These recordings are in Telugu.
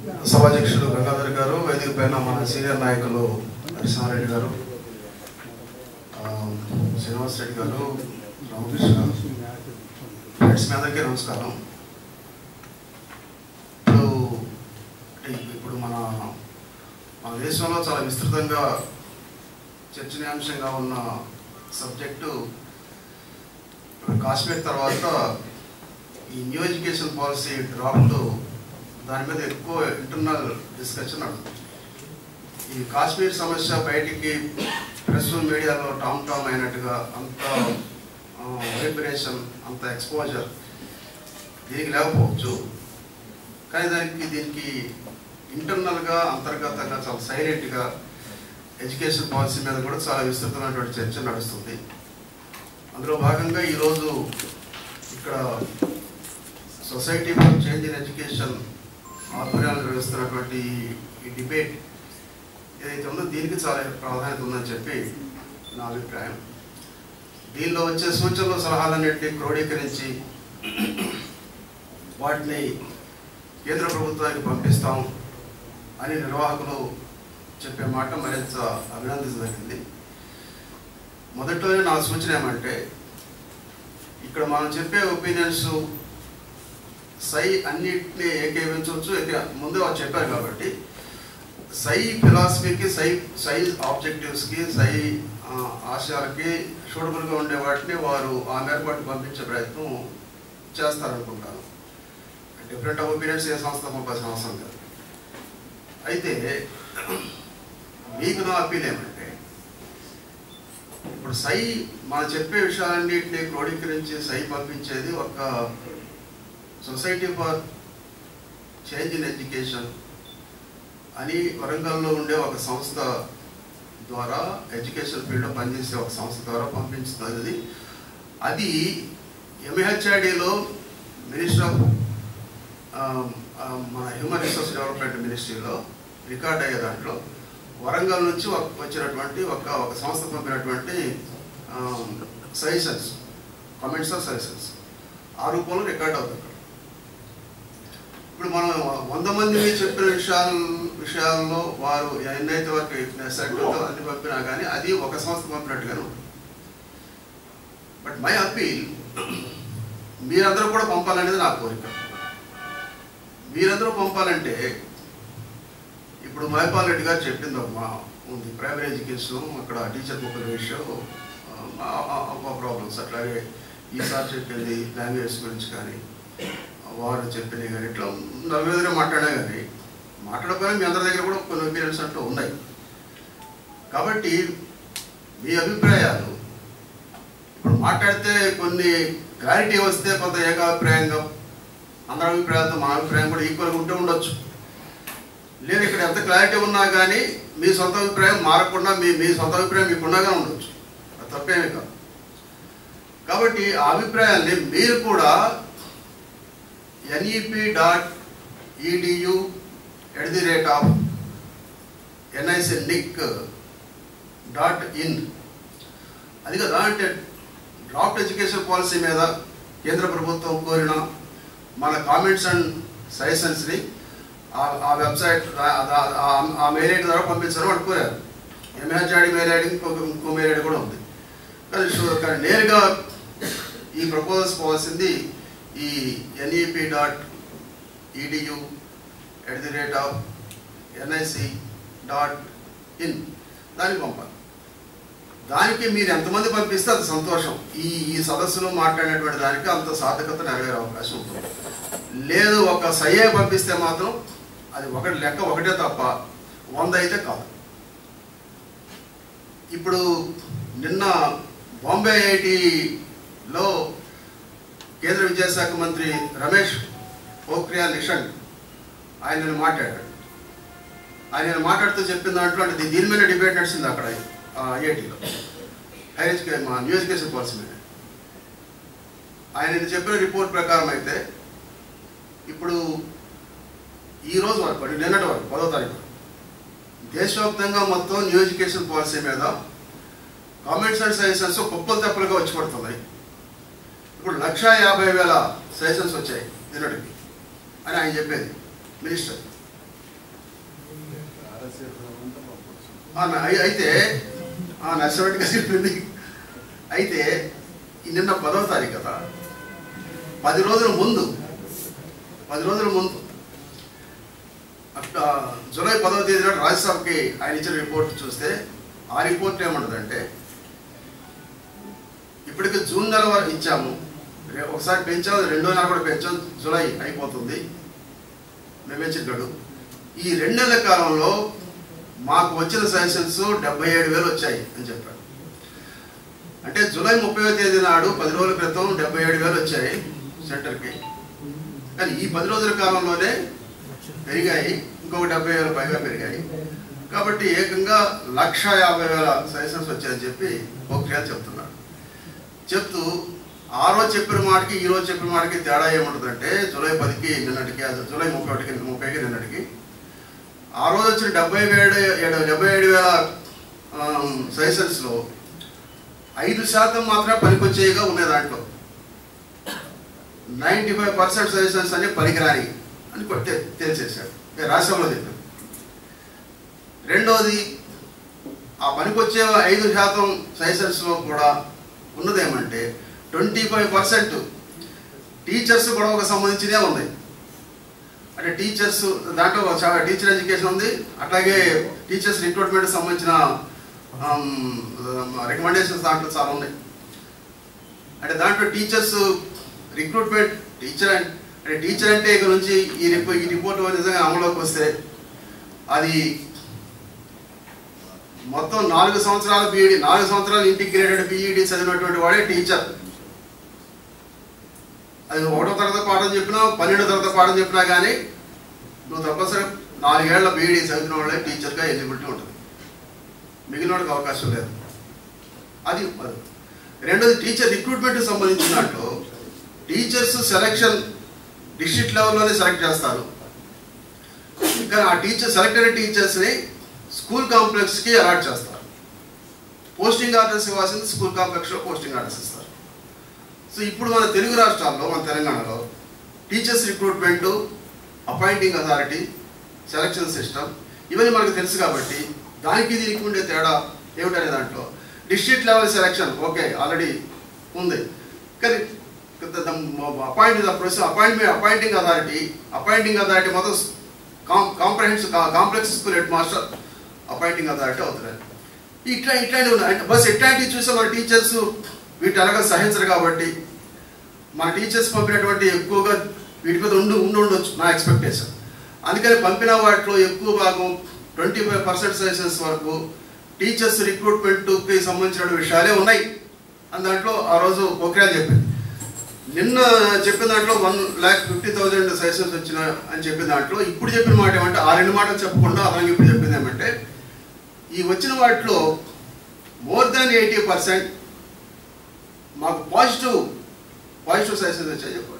సభాధ్యక్షులు గంగాధర్ గారు వేదిక పైన మన సీనియర్ నాయకులు నరసింహారెడ్డి గారు ఆ, శ్రీనివాస్ రెడ్డి గారు రామకృష్ణ ఫ్రెండ్స్ మీ అందరికీ నమస్కారం ఇప్పుడు ఇప్పుడు మన మన దేశంలో చాలా విస్తృతంగా చర్చనీయాంశంగా ఉన్న సబ్జెక్టు ఇప్పుడు కాశ్మీర్ తర్వాత ఈ న్యూ ఎడ్యుకేషన్ పాలసీ డ్రాఫ్ట్ దాని మీద ఎక్కువ ఇంటర్నల్ డిస్కషన్ నడుస్తుంది ఈ కాశ్మీర్ సమస్య బయటికి ప్రెస్ మీడియాలో టామ్ టామ్ అయినట్టుగా అంత వైబ్రేషన్ అంత ఎక్స్పోజర్ దీనికి లేకపోవచ్చు కానీ దానికి దీనికి ఇంటర్నల్గా అంతర్గతంగా చాలా సైలెంట్గా ఎడ్యుకేషన్ పాలసీ మీద కూడా చాలా విస్తృతమైనటువంటి చర్చ నడుస్తుంది అందులో భాగంగా ఈరోజు ఇక్కడ society for change in education ఆధ్వర్యాలు నిర్వహిస్తున్నటువంటి ఈ డిబేట్ ఏదైతే ఉందో దీనికి చాలా ప్రాధాన్యత ఉందని చెప్పి నా అభిప్రాయం దీనిలో వచ్చే సూచనలు సలహాలన్నింటినీ క్రోడీకరించి వాటిని కేంద్ర ప్రభుత్వానికి పంపిస్తాం అని నిర్వాహకులు చెప్పే మాట మరింత అభినందించదగింది మొదట్లోనే నా సూచన ఏమంటే ఇక్కడ మనం చెప్పే ఒపీనియన్స్ సై అన్నిటిని ఏకీవించవచ్చు ఏక- ముందే వాళ్ళు చెప్పారు కాబట్టి సై ఫిలాసఫీకి సై సై ఆబ్జెక్టివ్స్కి సై ఆ, ఆశయాలకి సూటబుల్గా ఉండే వాటిని వారు ఆ మేరకు పంపించే ప్రయత్నం చేస్తారనుకుంటాను డిఫరెంట్ ఒపీనియన్స్ ఏ సంస్థ పంపాల్సిన అవసరం కాదు అయితే మీకు నా అప్పీల్ ఏమంటే ఇప్పుడు సై మనం చెప్పే విషయాలన్నింటినీ క్రోడీకరించి సై పంపించేది ఒక society for change in education అని వరంగల్లో ఉండే ఒక సంస్థ ద్వారా ఎడ్యుకేషన్ ఫీల్డ్లో పనిచేసే ఒక సంస్థ ద్వారా పంపించుతుంది అది ఎంహెచ్ఐడిలో మినిస్టర్ ఆఫ్ మన హ్యూమన్ రిసోర్స్ డెవలప్మెంట్ మినిస్ట్రీలో రికార్డ్ అయ్యే దాంట్లో వరంగల్ నుంచి ఒక- వచ్చినటువంటి ఒక ఒక సంస్థ పంపినటువంటి సజెషన్స్ కామెంట్స్ ఆఫ్ సజెషన్స్ ఆ రూపంలో రికార్డ్ అవుతుంది ఇప్పుడు మనం వంద మంది చెప్పిన విషయాలు విషయాల్లో వారు ఎన్నైతే వరకు సెక్టర్తో అన్ని పంపినా కానీ అది ఒక సంస్థ పంపినట్టుగానే ఉంటుంది బట్ మై అప్పీల్ మీరందరూ కూడా పంపాలనేది నా కోరిక మీరందరూ పంపాలంటే ఇప్పుడు మహిపాల్ రెడ్డి గారు చెప్పింది ఒక మా ఉంది ప్రైమరీ ఎడ్యుకేషన్ అక్కడ టీచర్ బుక్ రేషియో ప్రాబ్లమ్స్ అట్లాగే ఈసారి చెప్పింది లాంగ్వేజ్ గురించి కానీ వారు చెప్పినవి కానీ ఇట్లా నలుగురు దగ్గర మాట్లాడా కానీ మాట్లాడకపోయినా మీ అందరి దగ్గర కూడా కొన్ని ఒపీనియన్స్ అంటూ ఉన్నాయి కాబట్టి మీ అభిప్రాయాలు ఇప్పుడు మాట్లాడితే కొన్ని క్లారిటీ వస్తే కొంత ఏకాభిప్రాయంగా అందరి అభిప్రాయాలతో మన అభిప్రాయం కూడా ఈక్వల్గా ఉంటూ ఉండొచ్చు లేదు ఇక్కడ ఎంత క్లారిటీ ఉన్నా కానీ మీ సొంత అభిప్రాయం మారకుండా మీ మీ సొంత అభిప్రాయం మీకు ఉండగా ఉండొచ్చు అది తప్పేమీ కాదు కాబట్టి ఆ అభిప్రాయాల్ని మీరు కూడా NEP dot EDU at the rate of NIC nic dot in అది కదా అంటే డ్రాఫ్ట్ ఎడ్యుకేషన్ పాలసీ మీద కేంద్ర ప్రభుత్వం కోరిన మన కామెంట్స్ అండ్ సజెషన్స్ని ఆ- ఆ వెబ్సైట్ ఆ- ఆ- ఆ- ఆ మెయిల్ ఐడి ద్వారా పంపించారు వాళ్ళు కోరారు ఎంహెచ్ఆడి మెయిల్ ఐడి ఇంకొక ఇంకో మెయిల్ ఐడి కూడా ఉంది కానీ షూ- కానీ నేరుగా ఈ ప్రపోజల్స్ పోవాల్సింది ఈ NEP dot EDU at the rate of NIC dot in దానికి పంపాలి దానికి మీరు ఎంతమంది పంపిస్తే అంత సంతోషం ఈ ఈ సదస్సులో మాట్లాడినటువంటి దానికి అంత సార్థకత నెరవేరే అవకాశం ఉంటుంది లేదు ఒక సయ్యే పంపిస్తే మాత్రం అది ఒకటి లెక్క ఒకటే తప్ప వంద అయితే కాదు ఇప్పుడు నిన్న బాంబే ఐఐటిలో కేంద్ర విద్యాశాఖ మంత్రి రమేష్ పోఖ్రియాల్ నిషంక్ ఆయన నిన్న మాట్లాడాడు ఆయన నిన్న మాట్లాడుతూ చెప్పిన దాంట్లో అంటే దీ- దీని మీద డిబేట్ నడిచింది అక్కడ ఐఐటిలో హైర్ ఎడ్యుకేషన్ మా న్యూ ఎడ్యుకేషన్ పాలసీ మీద ఆయన నిన్న చెప్పిన రిపోర్ట్ ప్రకారం అయితే ఇప్పుడు ఈ రోజు వరకు అంటే నిన్నటి వరకు పదో తారీఖు దేశవ్యాప్తంగా మొత్తం న్యూ ఎడ్యుకేషన్ పాలసీ మీద కామెంట్స్ అండ్ సజెషన్స్ కుప్పలు తెప్పలుగా వచ్చి పడుతున్నాయి ఇప్పుడు లక్ష యాభై వేల సజెషన్స్ వచ్చాయి నిన్నటికి అని ఆయన చెప్పేది మినిస్టర్ ఆ, నా- అయి- అయితే ఆ నర్సరెడ్డిగా చెప్పింది అయితే ఈ నిన్న పదవ తారీఖు కదా పది రోజుల ముందు పది రోజుల ముందు అట్లా జూలై పదవ తేదీ నాడు రాజ్యసభకి ఆయన ఇచ్చిన రిపోర్ట్ చూస్తే ఆ రిపోర్ట్ ఏమంటుందంటే ఇప్పటికి జూన్ నెల వరకు ఇచ్చాము రే- ఒకసారి పెంచాము రెండో నెల కూడా పెంచాం జూలై అయిపోతుంది మేమేచిన గడు ఈ రెండు నెలల కాలంలో మాకు వచ్చిన సజెషన్స్ డెబ్బై ఏడు వేలు వచ్చాయి అని చెప్పాడు అంటే జూలై ముప్పై తేదీ నాడు పది రోజుల క్రితం డెబ్బై ఏడు వేలు వచ్చాయి సెంటర్కి కానీ ఈ పది రోజుల కాలంలోనే పెరిగాయి ఇంకొక డెబ్బై వేల పైగా పెరిగాయి కాబట్టి ఏకంగా లక్ష యాభై వేల సజెషన్స్ వచ్చాయని చెప్పి పోఖ్రియాల్ చెప్తున్నాడు చెప్తూ ఆ రోజు చెప్పిన మాటకి ఈ రోజు చెప్పిన మాటకి తేడా ఏముంటుందంటే జూలై పదికి నిన్నటికి అది జూలై ముప్పై ఒకటికి ముప్పైకి నిన్నటికి ఆ రోజు వచ్చిన డెబ్బై ఏడు ఏడు డెబ్బై ఏడు వేల సజెషన్స్లో ఐదు శాతం మాత్రమే పనికొచ్చేవిగా ఉన్నాయి దాంట్లో నైంటీ ఫైవ్ పర్సెంట్ సజెషన్స్ అన్ని పనికిరాని అని కొట్టే తేల్చేశాడు ఇక రాష్ట్రంలో చెప్పాడు రెండోది ఆ పనికొచ్చే ఐదు శాతం సజెషన్స్లో కూడా ఉన్నదేమంటే ట్వంటీ ఫైవ్ పర్సెంట్ టీచర్స్ గొడవకు సంబంధించినే ఉన్నాయి అంటే టీచర్స్ దాంట్లో చాలా టీచర్ ఎడ్యుకేషన్ ఉంది అట్లాగే టీచర్స్ రిక్రూట్మెంట్ సంబంధించిన రికమెండేషన్స్ దాంట్లో చాలా ఉన్నాయి అంటే దాంట్లో టీచర్స్ రిక్రూట్మెంట్ టీచర్ అంటే టీచర్ అంటే ఇక నుంచి ఈ రిపో ఈ రిపోర్ట్ నిజంగా అమలులోకి వస్తే అది మొత్తం నాలుగు సంవత్సరాల బీఈడి నాలుగు సంవత్సరాలు ఇంటిగ్రేటెడ్ బీఈడి చదివినటువంటి వాడే టీచర్ అది ఒకటో తరగతి పాఠం చెప్పినా పన్నెండో తరగతి పాఠం చెప్పినా కానీ నువ్వు తప్పనిసరి నాలుగేళ్ల బీఈడి చదివిన వాళ్ళే టీచర్గా ఎలిజిబిలిటీ ఉంటుంది మిగిలిన వాడికి అవకాశం లేదు అది అది రెండోది టీచర్ రిక్రూట్మెంట్కి సంబంధించిన దాంట్లో టీచర్స్ సెలక్షన్ డిస్ట్రిక్ట్ లెవెల్లోనే సెలెక్ట్ చేస్తారు కానీ ఆ టీచర్ సెలెక్టెడ్ టీచర్స్ని స్కూల్ కాంప్లెక్స్కి అలాట్ చేస్తారు పోస్టింగ్ ఆర్డర్స్ ఇవ్వాల్సింది స్కూల్ కాంప్లెక్స్లో పోస్టింగ్ ఆర్డర్స్ ఇస్తారు సో ఇప్పుడు మన తెలుగు రాష్ట్రాల్లో మన తెలంగాణలో teachers recruitment appointing authority selection system ఇవన్నీ మనకు తెలుసు కాబట్టి దానికి దీనికి ఉండే తేడా ఏమిటనే దాంట్లో district level selection okay already ఉంది కానీ appoint process appointment appointing authority appointing authority మొత్తం కాం comprehensive complex school head master appointing authority అవుతున్నారు ఇట్లా ఇట్లాంటివి ఉన్నాయి అంటే బస్ ఇట్లాంటివి చూస్తే మన టీచర్స్ వీటి అలాగా సహించరు కాబట్టి మన టీచర్స్ పంపినటువంటి ఎక్కువగా వీటి మీద ఉండి ఉండి ఉండొచ్చు నా ఎక్స్పెక్టేషన్ అందుకని పంపిన వాటిలో ఎక్కువ భాగం ట్వంటీ ఫైవ్ పర్సెంట్ సజెషన్స్ వరకు టీచర్స్ రిక్రూట్మెంట్కి సంబంధించిన విషయాలే ఉన్నాయి అని దాంట్లో ఆ రోజు పోఖ్రియాలు చెప్పింది నిన్న చెప్పిన దాంట్లో one lakh fifty thousand suggestions వచ్చిన అని చెప్పిన దాంట్లో ఇప్పుడు చెప్పిన మాట ఏమంటే ఆ రెండు మాటలు చెప్పకుండా అలాగే ఇప్పుడు చెప్పింది ఏమంటే ఈ వచ్చిన వాటిలో మోర్ దాన్ ఎయిటీ పర్సెంట్ మాకు పాజిటివ్ పాజిటివ్ సజెషన్స్ వచ్చాయి చెప్పాడు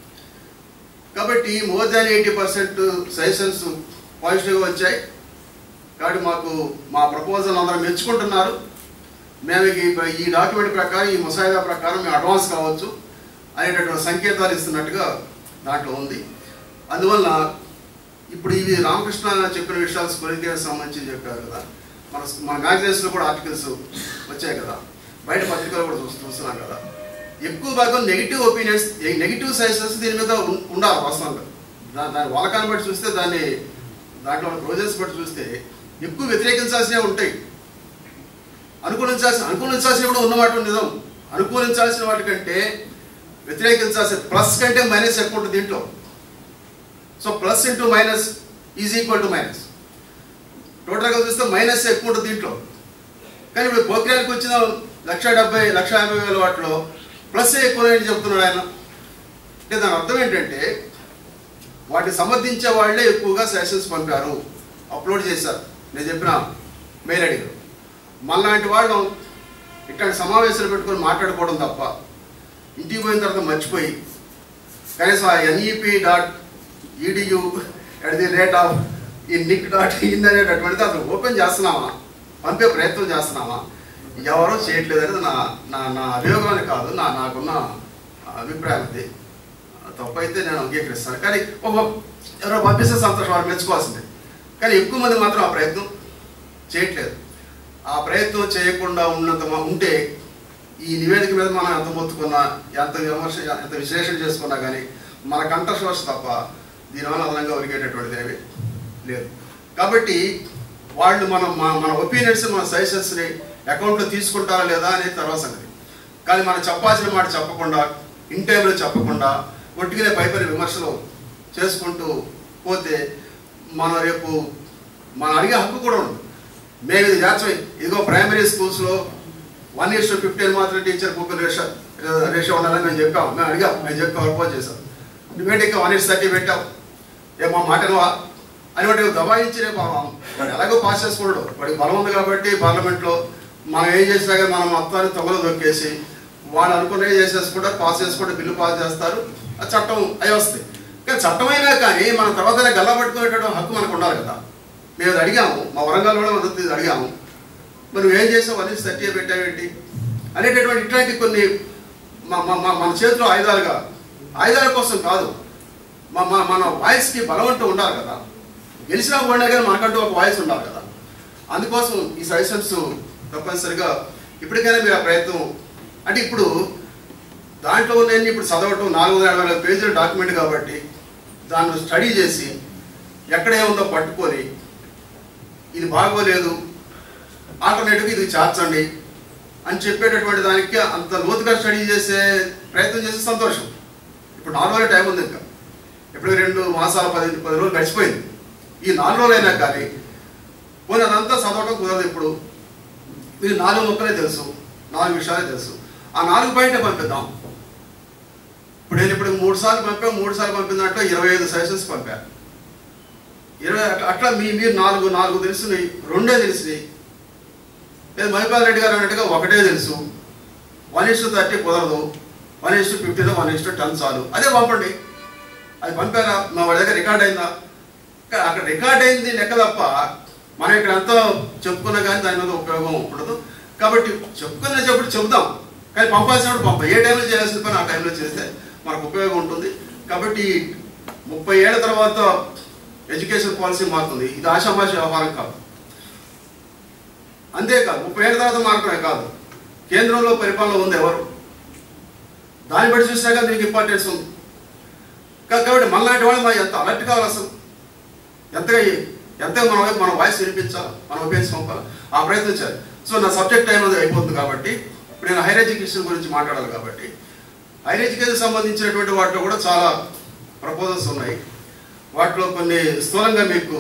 కాబట్టి more than eighty percent suggestions పాజిటివ్గా వచ్చాయి కాబట్టి మాకు మా ప్రపోజల్ అందరూ మెచ్చుకుంటున్నారు మేము ఈ- ఈ డాక్యుమెంట్ ప్రకారం ఈ ముసాయిదా ప్రకారం మేము అడ్వాన్స్ కావచ్చు అనేటటువంటి సంకేతాలు ఇస్తున్నట్టుగా దాంట్లో ఉంది అందువల్ల ఇప్పుడు ఇవి రామకృష్ణ చెప్పిన విషయాలు స్కూల్కి సంబంధించి చెప్పారు కదా మన మన మ్యాగజైన్స్లో కూడా ఆర్టికల్స్ వచ్చాయి కదా బయట పత్రికలు కూడా చూస్తూ చూస్తున్నాం కదా ఎక్కువ భాగం నెగిటివ్ ఒపీనియన్స్ నెగిటివ్ సజెషన్స్ దీని మీద ఉం- ఉండాలి వాస్తవంగా దా- దాని వాళ్ళకాన్ని బట్టి చూస్తే దాన్ని దాంట్లో రోజెస్ బట్టి చూస్తే ఎక్కువ వ్యతిరేకించాల్సినవి ఉంటాయి అనుకూలించాల్సిన అనుకూలించాల్సినవి కూడా ఉన్నమాట నిజం అనుకూలించాల్సిన వాటికంటే వ్యతిరేకించాల్సిన ప్లస్ కంటే మైనస్ ఎక్కువ ఉంటుంది దీంట్లో so plus into minus is equal to minus టోటల్గా చూస్తే మైనస్ ఎక్కువ ఉంటుంది దీంట్లో కానీ ఇప్పుడు పోఖ్రియాలకు వచ్చిన లక్ష డెబ్బై లక్ష యాభై వేల వాటిలో ప్లస్ ఎక్కువ అని చెప్తున్నాడు ఆయన అంటే దాని అర్థం ఏంటంటే వాటిని సమర్థించే వాళ్ళే ఎక్కువగా సెషన్స్ పంపారు అప్లోడ్ చేశారు నేను చెప్పిన మెయిల్ ఐడిలో మనలాంటి వాళ్ళు ఇట్లాంటి సమావేశాలు పెట్టుకొని మాట్లాడుకోవడం తప్ప ఇంటికి పోయిన తర్వాత మర్చిపోయి కనీసం ఆ NEP dot EDU at the rate of E nic dot in అనేటటువంటిది అసలు ఓపెన్ చేస్తున్నామా పంపే ప్రయత్నం చేస్తున్నామా ఎవరో చేయట్లేదు అనేది నా నా నా అభియోగాన్ని కాదు నా నాకున్న అభిప్రాయం అది తప్పు అయితే నేను అంగీకరిస్తాను కానీ ఓహో ఎవరో పంపిస్తే సంతోషం వారు మెచ్చుకోవాల్సిందే కానీ ఎక్కువ మంది మాత్రం ఆ ప్రయత్నం చేయట్లేదు ఆ ప్రయత్నం చేయకుండా ఉన్నంత మ- ఉంటే ఈ నివేదిక మీద మనం ఎంత మొత్తుకున్నా ఎంత విమర్శ ఎంత విశ్లేషణ చేసుకున్నా కానీ మన కంఠశ్వాస తప్ప దీనివల్ల అదనంగా ఒరిగేటటువంటిది ఏమీ లేదు కాబట్టి వాళ్ళు మనం మన- మన ఒపీనియన్స్ మన సజెషన్స్ని అకౌంట్లో తీసుకుంటారా లేదా అనేది తర్వాత సంగతి కానీ మనం చెప్పాల్సిన మాట చెప్పకుండా ఇన్ టైంలో చెప్పకుండా ఒట్టిగానే పైపరి విమర్శలు చేసుకుంటూ పోతే మనం రేపు మనం అడిగే హక్కు కూడా ఉండదు మేము ఇది చేర్చం ఇదిగో ప్రైమరీ స్కూల్స్లో వన్ ఇయర్స్ టు ఫిఫ్టీన్ మాత్రం టీచర్ బుక్ రేషో రేషో ఉండాలని మేము చెప్పాం మేము అడిగాం మేము చెప్పాం ప్రపోజ్ చేసాం నువ్వేంటి ఇంకా వన్ ఇయర్స్ థర్టీ పెట్టావు ఏ మా మాట నువ్వా అని వాటి దబాయించి రేపు ఆ- వాడు ఎలాగో పాస్ చేసుకోడు వాడికి బలం ఉంది కాబట్టి పార్లమెంట్లో మనం ఏం చేసినా కానీ మనం మొత్తాన్ని తొంగలు దొక్కేసి వాళ్ళు అనుకునే చేసేసుకుంటారు పాస్ చేసుకుంటే బిల్లు పాస్ చేస్తారు ఆ చట్టం అవి వస్తాయి కానీ చట్టమైనా కానీ మనం తర్వాత గల్లా పట్టుకునేటటువంటి హక్కు మనకు ఉండాలి కదా మేము అది అడిగాము మా వరంగల్ కూడా మనం ఇది అడిగాము మరి నువ్వు ఏం చేసావు అని సత్య పెట్టావేంటి అనేటటువంటి ఇట్లాంటి కొన్ని మా మా- మా- మన చేతిలో ఆయుధాలుగా ఆయుధాల కోసం కాదు మా మా మన వాయిస్కి బలం అంటూ ఉండాలి కదా గెలిచినా పోయినా కానీ మనకంటూ ఒక వాయిస్ ఉండాలి కదా అందుకోసం ఈ సజెషన్స్ తప్పనిసరిగా ఇప్పటికైనా మీరు ఆ ప్రయత్నం అంటే ఇప్పుడు దాంట్లో ఉన్నాయని ఇప్పుడు చదవటం నాలుగు వందల ఎనభై నాలుగు పేజీల డాక్యుమెంట్ కాబట్టి దాన్ని స్టడీ చేసి ఎక్కడ ఏముందో పట్టుకొని ఇది బాగోలేదు ఆల్టర్నేటివ్గా ఇది చేర్చండి అని చెప్పేటటువంటి దానికి అంత లోతుగా స్టడీ చేసే ప్రయత్నం చేసే సంతోషం ఇప్పుడు నాలుగు రోజుల టైం ఉంది ఇంకా ఇప్పుడు రెండు మాసాలు పది పది రోజులు గడిచిపోయింది ఈ నాలుగు రోజులైనా కానీ పోనీ అదంతా చదవడం కుదరదు ఇప్పుడు మీకు నాలుగు ముక్కలే తెలుసు నాలుగు విషయాలే తెలుసు ఆ నాలుగు పాయింటే పంపిద్దాం ఇప్పుడు నేను ఇప్పుడు మూడు సార్లు పంపాం మూడు సార్లు పంపిన దాంట్లో ఇరవై ఐదు సజెషన్స్ పంపా ఇరవై అట్లా- అట్లా మీ మీరు నాలుగు నాలుగు తెలిసినాయి రెండే తెలిసినాయి లేదు మహిపాల్ రెడ్డి గారు అన్నట్టుగా ఒకటే తెలుసు వన్ ఇస్ థర్టీ కుదరదు వన్ ఇస్ ఫిఫ్టీలో వన్ ఇస్ టెన్ చాలు అదే పంపండి అది పంపారా మా వాడి దగ్గర రికార్డ్ అయిందా కా- అక్కడ రికార్డ్ అయింది లెక్క తప్ప మనం ఇక్కడ ఎంతో చెప్పుకున్నా కానీ దాని మీద ఉపయోగం ఉండదు కాబట్టి చెప్పుకున్న చెప్పుడు చెబుతాం కానీ పంపాల్సినప్పుడు పంప ఏ టైంలో చేయాల్సిన పని ఆ టైంలో చేస్తే మనకు ఉపయోగం ఉంటుంది కాబట్టి ముప్పై ఏళ్ళ తర్వాత ఎడ్యుకేషన్ పాలసీ మారుతుంది ఇది ఆషామాషి వ్యవహారం కాదు అంతేకాదు ముప్పై ఏళ్ళ తర్వాత మారటమే కాదు కేంద్రంలో పరిపాలన ఉంది ఎవరు దాన్ని బట్టి చూసినాక దీనికి ఇంపార్టెన్స్ ఉంది కా- కాబట్టి మనలాంటి వాళ్ళు మనం ఎంత అలర్ట్ కావాలి అసలు ఎంతగా ఎంతగా మన వైపు మన వాయిస్ వినిపించాలి మన ఒపీనియన్స్ పంపాలి ఆ ప్రయత్నం చేయాలి సో నా సబ్జెక్ట్ టైం అనేది అయిపోతుంది కాబట్టి ఇప్పుడు నేను హైర్ ఎడ్యుకేషన్ గురించి మాట్లాడాలి కాబట్టి హైర్ ఎడ్యుకేషన్ సంబంధించినటువంటి వాటిలో కూడా చాలా ప్రపోజల్స్ ఉన్నాయి వాటిలో కొన్ని స్థూలంగా మీకు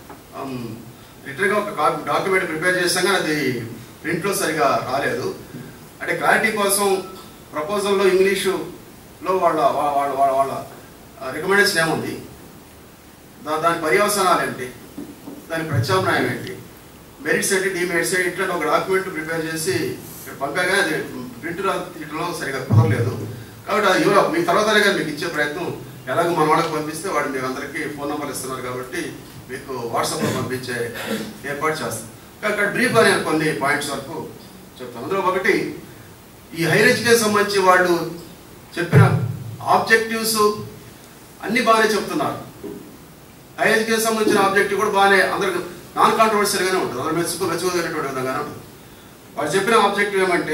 రిటర్గా ఒక డాక్యుమెంట్ ప్రిపేర్ చేసాం కానీ అది ప్రింట్లో సరిగా రాలేదు అంటే క్లారిటీ కోసం ప్రపోజల్లో ఇంగ్లీషులో వాళ్ళ వా- వాళ్ళ వాళ్ళ వాళ్ళ రికమెండేషన్ ఏముంది దా దాని పర్యవసనాలు ఏంటి దాని ప్రత్యామ్నాయం ఏంటి మెరిట్స్ ఏంటి డిమెరిట్స్ ఏంటి ఇట్లాంటి ఒక డాక్యుమెంట్ ప్రిపేర్ చేసి ఇక్కడ పంపాగా అది ప్రింట్ తీయడంలో సరిగా కుదరలేదు కాబట్టి అది ఎవరో మీ తర్వాత కానీ మీకు ఇచ్చే ప్రయత్నం ఎలాగో మన వాళ్ళకి పంపిస్తే వాడు మీకు అందరికీ ఫోన్ నెంబర్ ఇస్తున్నారు కాబట్టి మీకు వాట్సాప్లో పంపించే ఏర్పాటు చేస్తాం కానీ అక్కడ బ్రీఫ్గా నేను కొన్ని పాయింట్స్ వరకు చెప్తాను అందులో ఒకటి ఈ హైర్ ఎడ్యుకేషన్ సంబంధించి వాళ్ళు చెప్పిన ఆబ్జెక్టివ్స్ అన్ని బాగానే చెప్తున్నారు హైర్ ఎడ్యుకేషన్ సంబంధించిన ఆబ్జెక్టివ్ కూడా బాగానే అందరికి నాన్ కాంట్రవర్షియల్గానే ఉంటుంది అందరూ మెచ్చుకో మెచ్చుకోగలిగినటువంటి విధంగానే ఉంటుంది వాళ్ళు చెప్పిన ఆబ్జెక్టివ్ ఏమంటే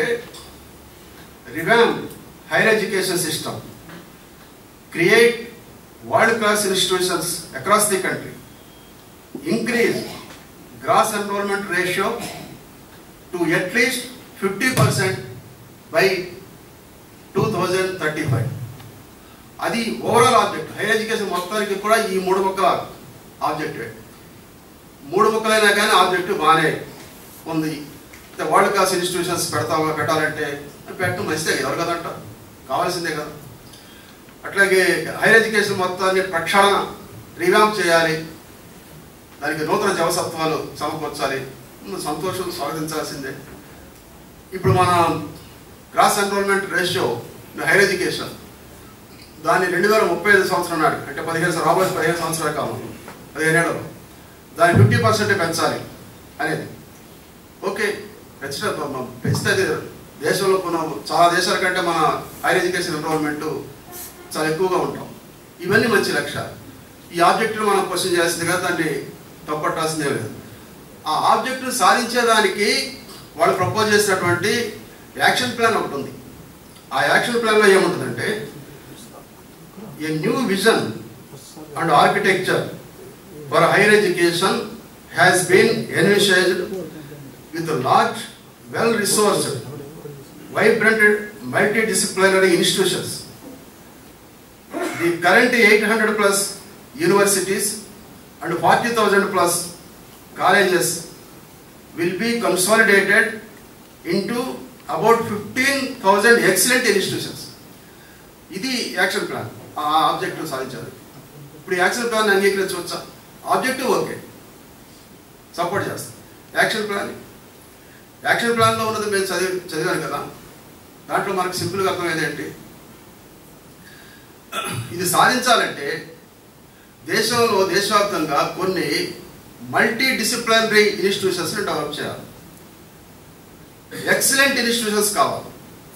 revamp higher education system create world class institutions across the country increase gross enrolment ratio to at least fifty percent by two thousand thirty five అది ఓవరాల్ ఆబ్జెక్ట్ హైర్ ఎడ్యుకేషన్ మొత్తానికి కూడా ఈ మూడు మొక్కల ఆబ్జెక్టివే మూడు మొక్కలైనా కానీ ఆబ్జెక్టివ్ బాగానే ఉంది అయితే వరల్డ్ క్లాస్ ఇన్స్టిట్యూషన్స్ పెడతామా పెట్టాలంటే పెట్టడం మంచిదే కదా, ఎవరు కదంట కావాల్సిందే కదా అట్లాగే హైర్ ఎడ్యుకేషన్ మొత్తాన్ని ప్రక్షాళన రివ్యాంప్ చేయాలి దానికి నూతన జవసత్వాలు సమకూర్చాలి ముందు సంతోషం స్వాగతించాల్సిందే ఇప్పుడు మన gross enrolment ratio higher education దాన్ని రెండు వేల ముప్పై ఐదు సంవత్సరం నాడు అంటే పదిహేను సం- రాబోయే పదిహేను సంవత్సరాల కాలం పదిహేను ఏళ్ళలో దాన్ని ఫిఫ్టీ పర్సెంట్ పెంచాలి అనేది ఓకే పెంచడం ప- మ- పెంచితే అది దేశంలో కొన్ని చాలా దేశాల కంటే మన హైర్ ఎడ్యుకేషన్ ఎన్రోల్మెంట్ చాలా ఎక్కువగా ఉంటాం ఇవన్నీ మంచి లక్ష్యాలు ఈ ఆబ్జెక్టులు మనం క్వశ్చన్ చేయాల్సింది కదా దాన్ని తప్పట్టాల్సిందే లేదు ఆ ఆబ్జెక్ట్ను సాధించేదానికి వాళ్ళు ప్రపోజ్ చేసినటువంటి యాక్షన్ ప్లాన్ ఒకటి ఉంది ఆ యాక్షన్ ప్లాన్లో ఏముంటుందంటే a new vision and architecture for higher education has been envisaged with large well resourced vibrant multidisciplinary institutions. The current 800 plus universities and 40,000 plus colleges will be consolidated into about 15,000 excellent institutions. ఇది యాక్షన్ ప్లాన్ ఆ ఆబ్జెక్టివ్ సాధించాలి ఇప్పుడు యాక్షన్ ప్లాన్ అంగీకరించవచ్చా ఆబ్జెక్టివ్ ఓకే సపోర్ట్ చేస్తాం యాక్షన్ ప్లాన్ యాక్షన్ ప్లాన్లో ఉన్నది మేము చదివి చదివాను కదా దాంట్లో మనకు సింపుల్గా అర్థమైంది ఏంటి ఇది సాధించాలంటే దేశంలో దేశవ్యాప్తంగా కొన్ని మల్టీ డిసిప్లినరీ ఇన్స్టిట్యూషన్స్ని డెవలప్ చేయాలి ఎక్సలెంట్ ఇన్స్టిట్యూషన్స్ కావాలి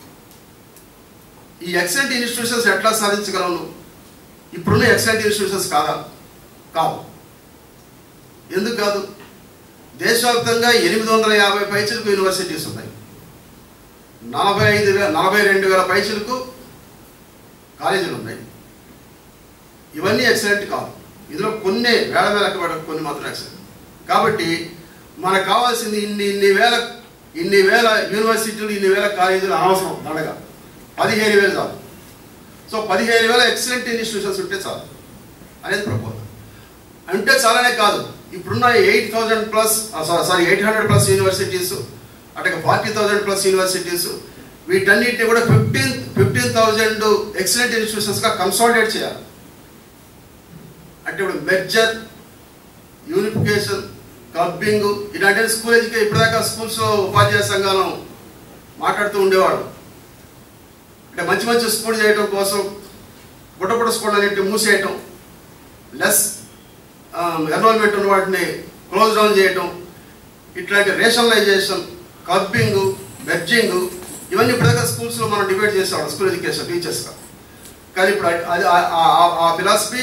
ఈ ఎక్సలెంట్ ఇన్స్టిట్యూషన్స్ ఎట్లా సాధించగలం నువ్వు? ఇప్పుడున్న ఎక్సలెంట్ ఇన్స్టిట్యూషన్స్ కాదా కావు ఎందుకు కాదు దేశవ్యాప్తంగా ఎనిమిది వందల యాభై పైచలకు యూనివర్సిటీస్ ఉన్నాయి నలభై ఐదు వేల నలభై రెండు వేల పైచలకు కాలేజీలు ఉన్నాయి ఇవన్నీ ఎక్సలెంట్ కాదు ఇందులో కొన్ని వేల వేల కొన్ని మాత్రం ఎక్సలెంట్ కాబట్టి మనకు కావాల్సింది ఇన్ని ఇన్ని వేల ఇన్ని వేల యూనివర్సిటీలు ఇన్ని వేల కాలేజీలు అనవసరం దండగా పదిహేను వేలు చాలు సో పదిహేను వేల ఎక్సలెంట్ ఇన్స్టిట్యూషన్స్ ఉంటే చాలు అనేది ప్రపోజల్ అంటే చాలానే కాదు ఇప్పుడున్న eight thousand plus sorry eight hundred plus universities అటు ఫార్టీ థౌజండ్ ప్లస్ యూనివర్సిటీస్ వీటన్నిటిని కూడా ఫిఫ్టీన్ ఫిఫ్టీన్ థౌజండ్ ఎక్సలెంట్ ఇన్స్టిట్యూషన్స్గా కన్సాలిడేట్ చేయాలి అంటే ఇప్పుడు మెర్జర్ యూనిఫికేషన్ క్లబ్బింగ్ ఇలాంటి స్కూల్ ఎడ్యుకేషన్ ఇప్పటిదాకా స్కూల్స్లో ఉపాధ్యాయ సంఘాలు మాట్లాడుతూ ఉండేవాడు అంటే మంచి మంచి స్కూల్ చేయడం కోసం బుట్టబుట్ట స్కూల్ అన్నింటిని మూసేయటం లెస్ ఎన్రోల్మెంట్ ఉన్న వాటిని క్లోజ్ డౌన్ చేయటం ఇట్లాంటి రేషనలైజేషన్ క్లబ్బింగ్ మెర్జింగ్ ఇవన్నీ ఇప్పటిదాకా స్కూల్స్లో మనం డిబేట్ చేసేవాళ్ళం స్కూల్ ఎడ్యుకేషన్ టీచర్స్గా కానీ ఇప్పుడు అది ఆ- ఆ- ఆ- ఆ ఫిలాసఫీ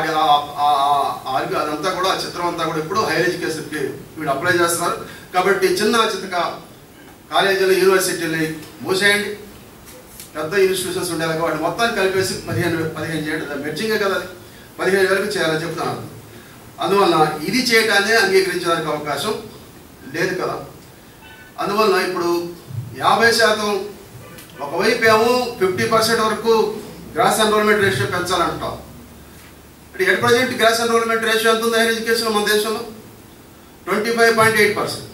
అదంతా కూడా ఆ చిత్రం అంతా కూడా ఇప్పుడు హైయర్ ఎడ్యుకేషన్కి వీళ్ళు అప్లై చేస్తున్నారు కాబట్టి చిన్న చితక కాలేజీలు యూనివర్సిటీలు మూసేయండి పెద్ద ఇన్స్టిట్యూషన్స్ ఉండేలాగా వాటి మొత్తాన్ని కలిపేసి పదిహేను పదిహేను చేయడం మెర్జింగే కదా అది పదిహేను వరకు చేయాలని చెప్తున్నాను అందువల్ల ఇది చేయటాన్ని అంగీకరించడానికి అవకాశం లేదు కదా అందువల్ల ఇప్పుడు యాభై శాతం ఒకవైపు ఏమో ఫిఫ్టీ పర్సెంట్ వరకు గ్రాస్ ఎన్రోల్మెంట్ రేషియో పెంచాలంటాం అంటే at present gross enrolment ratio ఎంత ఉంది హైయర్ ఎడ్యుకేషన్ మన దేశంలో twenty five point eight percent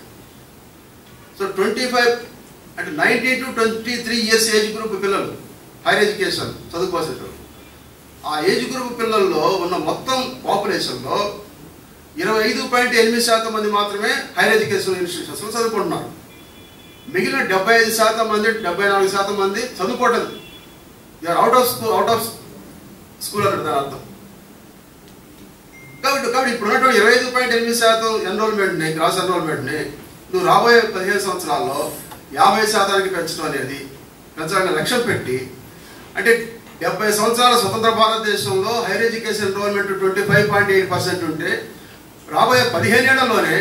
so twenty five అంటే ninety to twenty three years age group పిల్లలు హైయర్ ఎడ్యుకేషన్ చదువుకోవాల్సిన ఆ ఏజ్ గ్రూప్ పిల్లల్లో ఉన్న మొత్తం పాపులేషన్లో ఇరవై ఐదు పాయింట్ ఎనిమిది శాతం మంది మాత్రమే హైయర్ ఎడ్యుకేషన్ ఇన్స్టిట్యూషన్స్లో చదువుకుంటున్నారు మిగిలిన డెబ్బై ఐదు శాతం మంది డెబ్బై నాలుగు శాతం మంది చదువుకోవటం you're out of school out of school అన్నట్టు దాని అర్థం కాబట్టి కాబట్టి ఇప్పుడు ఉన్నటువంటి ఇరవై ఐదు పాయింట్ ఎనిమిది శాతం ఎన్రోల్మెంట్ని గ్రాస్ ఎన్రోల్మెంట్ని నువ్వు రాబోయే పదిహేను సంవత్సరాల్లో యాభై శాతానికి పెంచడం అనేది పెంచడానికి లక్ష్యం పెట్టి అంటే డెబ్బై సంవత్సరాల స్వతంత్ర భారతదేశంలో higher education enrolment twenty five point eight percent ఉంటే రాబోయే పదిహేనేళ్లలోనే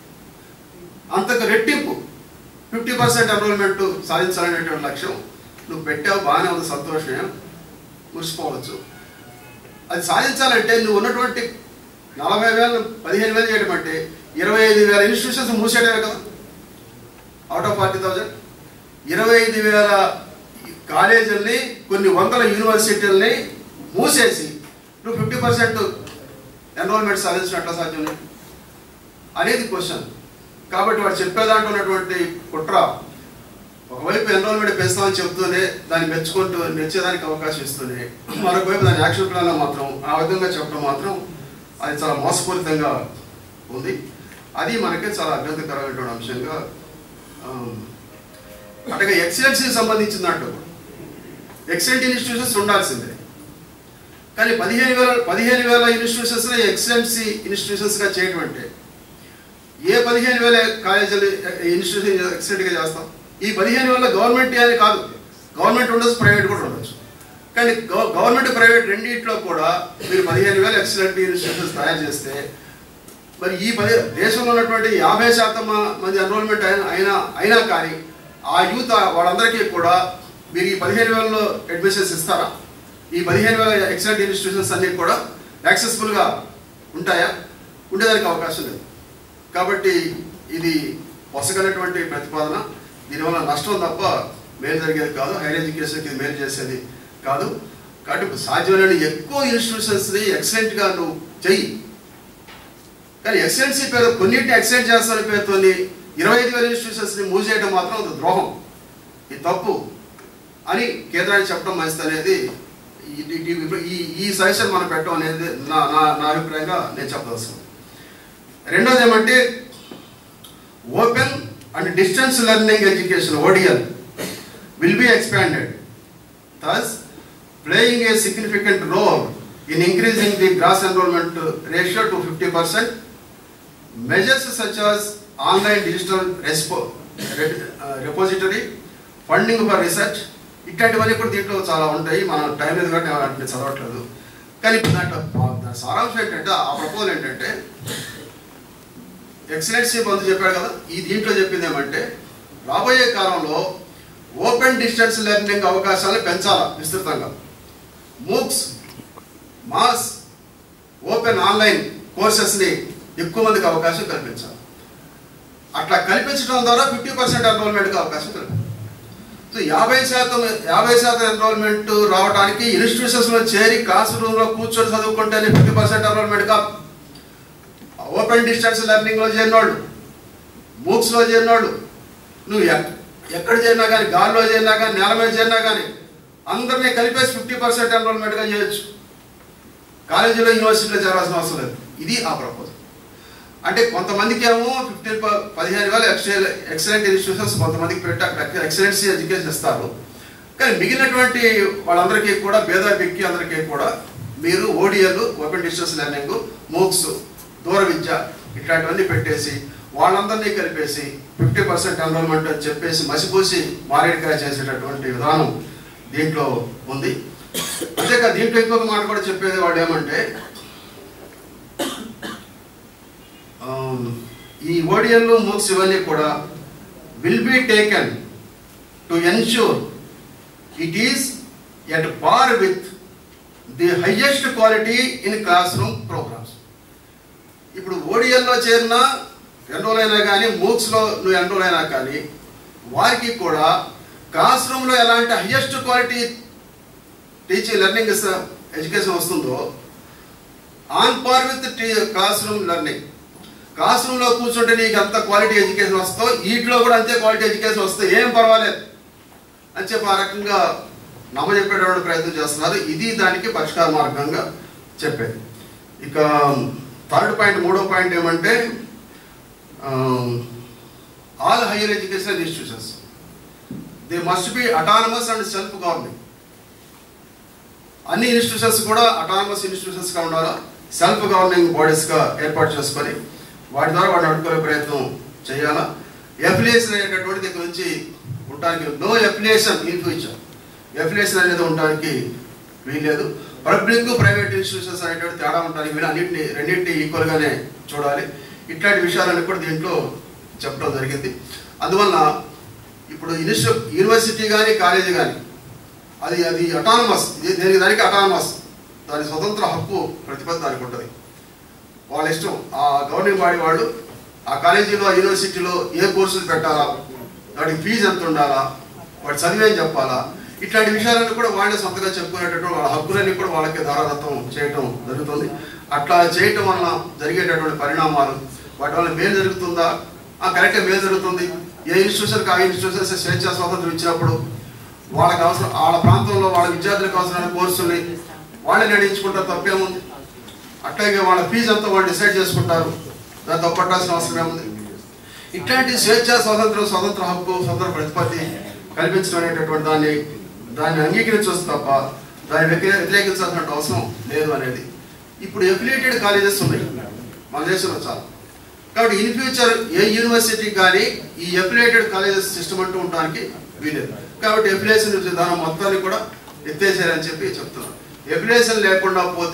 అంతకు రెట్టింపు ఫిఫ్టీ పర్సెంట్ ఎన్రోల్మెంట్ సాధించాలనేటువంటి లక్ష్యం నువ్వు పెట్టావు బాగానే ఉంది సంతోషమే మురిసిపోవచ్చు అది సాధించాలంటే నువ్వు ఉన్నటువంటి నలభై వేలు పదిహేను వేలు చేయడం అంటే ఇరవై ఐదు వేల ఇన్స్టిట్యూషన్స్ మూసేయడమే కదా అవుట్ ఆఫ్ ఫార్టీ థౌజండ్ ఇరవై ఐదు వేల కాలేజీల్ని కొన్ని వందల యూనివర్సిటీలని మూసేసి నువ్వు ఫిఫ్టీ పర్సెంట్ ఎన్రోల్మెంట్ సాధించినట్ల సాధ్యం నీకు? అనేది క్వశ్చన్ కాబట్టి వాడు చెప్పే దాంట్లో ఉన్నటువంటి కుట్ర ఒకవైపు ఎన్రోల్మెంట్ పెంచుతామని చెప్తూనే దాన్ని మెచ్చుకుంటూ మెచ్చేదానికి అవకాశం ఇస్తూనే మరొక వైపు దాని యాక్షన్ ప్లాన్లో మాత్రం ఆ విధంగా చెప్పడం మాత్రం అది చాలా మోసపూరితంగా ఉంది అది మనకే చాలా అభ్యంతరకరమైనటువంటి అంశంగా ఆమ్, అట్లాగే ఎక్సలెన్సీకి సంబంధించిన దాంట్లో కూడా ఎక్సలెంట్ ఇన్స్టిట్యూషన్స్ ఉండాల్సిందే కానీ పదిహేను వేల పదిహేను వేల ఇన్స్టిట్యూషన్స్ని ఎక్సలెన్సీ ఇన్స్టిట్యూషన్స్గా చేయడం అంటే ఏ పదిహేను వేల కాలేజీలు ఇన్స్టిట్యూషన్ ఎక్సలెంట్గా చేస్తాం ఈ పదిహేను వేల గవర్నమెంట్ అని కాదు గవర్నమెంట్ ఉండొచ్చు ప్రైవేట్ కూడా ఉండొచ్చు కానీ గవ- గవర్నమెంట్ ప్రైవేట్ రెండింటిలో కూడా మీరు పదిహేను వేల ఎక్సలెంట్ ఇన్స్టిట్యూషన్స్ తయారు చేస్తే మరి ఈ పది దేశంలో ఉన్నటువంటి యాభై శాతం మ- మంది ఎన్రోల్మెంట్ అయినా అయినా అయినా కానీ ఆ యూత్ వాళ్ళందరికీ కూడా మీరు ఈ పదిహేను వేలలో అడ్మిషన్స్ ఇస్తారా ఈ పదిహేను వేల ఎక్సలెంట్ ఇన్స్టిట్యూషన్స్ అన్నీ కూడా యాక్సెస్ఫుల్గా ఉంటాయా ఉండేదానికి అవకాశం లేదు కాబట్టి ఇది పొసగనటువంటి ప్రతిపాదన దీనివల్ల నష్టం తప్ప మేలు జరిగేది కాదు హైయర్ ఎడ్యుకేషన్కి ఇది మేలు చేసేది కాదు కాబట్టి సాధ్యమైన ఎక్కువ ఇన్స్టిట్యూషన్స్ని ఎక్సలెంట్గా నువ్వు చెయ్యి కానీ ఎక్సలెన్సీ పేరు కొన్నింటిని ఎక్సలెంట్ చేస్తాని పేరుతో ఇరవై ఐదు వేల ఇన్స్టిట్యూషన్స్ని మూవ్ చేయడం మాత్రం అది ద్రోహం ఇది తప్పు అని కేంద్రానికి చెప్పడం మంచిది అనేది ఈ- ఈ- ఈ- ఈ ఈ సజెషన్ మనం పెట్టడం అనేది నా నా నా అభిప్రాయంగా నేను చెప్పదలుచుకున్నాను రెండోది ఏమంటే open and distance learning education ODL will be expanded thus playing a significant role in increasing the gross enrollment ratio to 50%. Measures such as online digital respo- re- uh, repository, funding for research, ఇట్లాంటివన్నీ కూడా దీంట్లో చాలా ఉంటాయి మనం టైం లేదు కాబట్టి నేను వాటిని చదవట్లేదు కానీ ఇప్పుడు దాంట్లో ఆ- దాని సారాంశం ఏంటంటే ఆ ప్రపోజల్ ఏంటంటే ఎక్సలెన్సీ బంధు చెప్పాడు కదా ఈ దీంట్లో చెప్పింది ఏమంటే రాబోయే కాలంలో ఓపెన్ డిస్టెన్స్ లెర్నింగ్ అవకాశాలు పెంచాలి విస్తృతంగా మూక్స్ మాస్ ఓపెన్ ఆన్లైన్ కోర్సెస్ని ఎక్కువ మందికి అవకాశం కల్పించాలి అట్లా కల్పించడం ద్వారా ఫిఫ్టీ పర్సెంట్ ఎన్రోల్మెంట్కి అవకాశం కల్పించాలి సో యాభై శాతం యాభై శాతం ఎన్రోల్మెంట్ రావడానికి ఇన్స్టిట్యూషన్స్లో చేరి క్లాస్ రూమ్లో కూర్చొని చదువుకుంటేనే ఫిఫ్టీ పర్సెంట్ ఎన్రోల్మెంట్ కాదు ఓపెన్ డిస్టెన్స్ లెర్నింగ్లో చేరినోళ్ళు మూక్స్లో చేరినోళ్ళు నువ్వు ఎక్- ఎక్కడ చేరినా కానీ గాల్లో చేరినా కానీ నేల మీద చేరినా కానీ అందరినీ కలిపేసి ఫిఫ్టీ పర్సెంట్ ఎన్రోల్మెంట్గా చేయొచ్చు కాలేజీలో యూనివర్సిటీలో చేరాల్సిన అవసరం లేదు ఇది ఆ ప్రపోజల్ అంటే కొంతమందికి ఏమో ఫిఫ్టీన్ పదిహేను వేల ఎక్సెల్ ఎక్సలెంట్ ఇన్స్టిట్యూషన్స్ కొంతమందికి పెట్టి అక్కడ ఎక్సలెన్సీ ఎడ్యుకేషన్ ఇస్తారు కానీ మిగిలినటువంటి వాళ్ళందరికీ కూడా భేద వ్యక్తి అందరికీ కూడా మీరు ODL open distance learning MOOCs దూర విద్య ఇట్లాంటివన్నీ పెట్టేసి వాళ్ళందరినీ కలిపేసి ఫిఫ్టీ పర్సెంట్ ఎన్రోల్మెంట్ అని చెప్పేసి మసిపూసి మారేడుకాయ చేసేటటువంటి విధానం దీంట్లో ఉంది అంతేకాదు దీంట్లో ఇంకొక మాట కూడా చెప్పేది వాళ్ళు ఏమంటే ఆమ్, ఈ ఓడిఎల్ మూక్స్ ఇవన్నీ కూడా will be taken to ensure it is at par with the highest quality in classroom programmes ఇప్పుడు ఓడిఎల్లో చేరినా ఎన్రోల్ అయినా కానీ మూక్స్లో నువ్వు ఎన్రోల్ అయినా కానీ వారికి కూడా క్లాస్ రూమ్లో ఎలాంటి highest quality teaching learning education వస్తుందో on par with the classroom learning class రూమ్లో కూర్చుంటే నీకు ఎంత క్వాలిటీ ఎడ్యుకేషన్ వస్తుందో వీటిలో కూడా అంతే క్వాలిటీ ఎడ్యుకేషన్ వస్తే ఏం పర్వాలేదు అని చెప్పి ఆ రకంగా నమ్మజెప్పేటటువంటి ప్రయత్నం చేస్తున్నారు ఇది దానికి పరిష్కార మార్గంగా చెప్పేది ఇక థర్డ్ పాయింట్ మూడో పాయింట్ ఏమంటే all higher education institutions they must be autonomous and self governing అన్ని ఇన్స్టిట్యూషన్స్ కూడా అటానమస్ ఇన్స్టిట్యూషన్స్గా ఉండాలా సెల్ఫ్ గవర్నింగ్ బాడీస్గా ఏర్పాటు చేసుకొని వాటి ద్వారా వాటిని అడ్డుకునే ప్రయత్నం చేయాలా ఎఫిలియేషన్ అనేటటువంటి దగ్గర నుంచి ఉండడానికి no affiliation in future affiliation అనేది ఉండడానికి వీల్లేదు పబ్లిక్ ప్రైవేట్ ఇన్స్టిట్యూషన్స్ అనేటువంటి తేడా ఉండడానికి వీళ్ళు అన్నింటినీ రెండింటినీ ఈక్వల్గానే చూడాలి ఇట్లాంటి విషయాలన్నీ కూడా దీంట్లో చెప్పడం జరిగింది అందువల్ల ఇప్పుడు ఇన్స్టి యూనివర్సిటీ కానీ కాలేజీ కానీ అది అది అటానమస్ దేనికి దానికి అటానమస్ దాని స్వతంత్ర హక్కు ప్రతిపత్తి దానికి ఉంటుంది వాళ్ళ ఇష్టం ఆ గవర్నింగ్ బాడీ వాళ్ళు ఆ కాలేజీలో ఆ యూనివర్సిటీలో ఏ కోర్సులు పెట్టాలా వాటికి ఫీజు ఎంత ఉండాలా వాటి చదివేం చెప్పాలా ఇట్లాంటి విషయాలన్నీ కూడా వాళ్ళే సొంతగా చెప్పుకునేటటువంటి వాళ్ళ హక్కులన్నీ కూడా వాళ్ళకి ధారాదత్తం చేయటం జరుగుతుంది అట్లా చేయటం వలన జరిగేటటువంటి పరిణామాలు వాటి వల్ల మేలు జరుగుతుందా ఆ కరెక్ట్గా మేలు జరుగుతుంది ఏ ఇన్స్టిట్యూషన్కి ఆ ఇన్స్టిట్యూషన్స్ స్వేచ్ఛ స్వాతంత్రం ఇచ్చినప్పుడు వాళ్ళకి అవసరం వాళ్ళ ప్రాంతంలో వాళ్ళ విద్యార్థులకు అవసరమైన కోర్సుల్ని వాళ్ళే నిర్ణయించుకుంటారు తప్పేముంది అట్లాగే వాళ్ళ ఫీజు అంతా వాళ్ళు డిసైడ్ చేసుకుంటారు దాన్ని తప్పట్టాల్సిన అవసరం ఏముంది ఇట్లాంటి స్వేచ్ఛ స్వాతంత్రం స్వతంత్ర హక్కు స్వతంత్ర ప్రతిపత్తి కల్పించడం అనేటటువంటి దాన్ని దాన్ని అంగీకరించవచ్చు తప్ప దాన్ని వ్యతిరే- వ్యతిరేకించాల్సిన అవసరం లేదు అనేది ఇప్పుడు ఎఫిలియేటెడ్ కాలేజెస్ ఉన్నాయి మన దేశంలో చాలా కాబట్టి ఇన్ ఫ్యూచర్ ఏ యూనివర్సిటీ కానీ ఈ ఎఫిలియేటెడ్ కాలేజెస్ సిస్టమ్ అంటూ ఉండడానికి వీలేదు కాబట్టి ఎఫిలియేషన్ విధానం మొత్తాన్ని కూడా ఎత్తేసారని చెప్పి చెప్తున్నారు ఎఫిలియేషన్ లేకుండా పోతే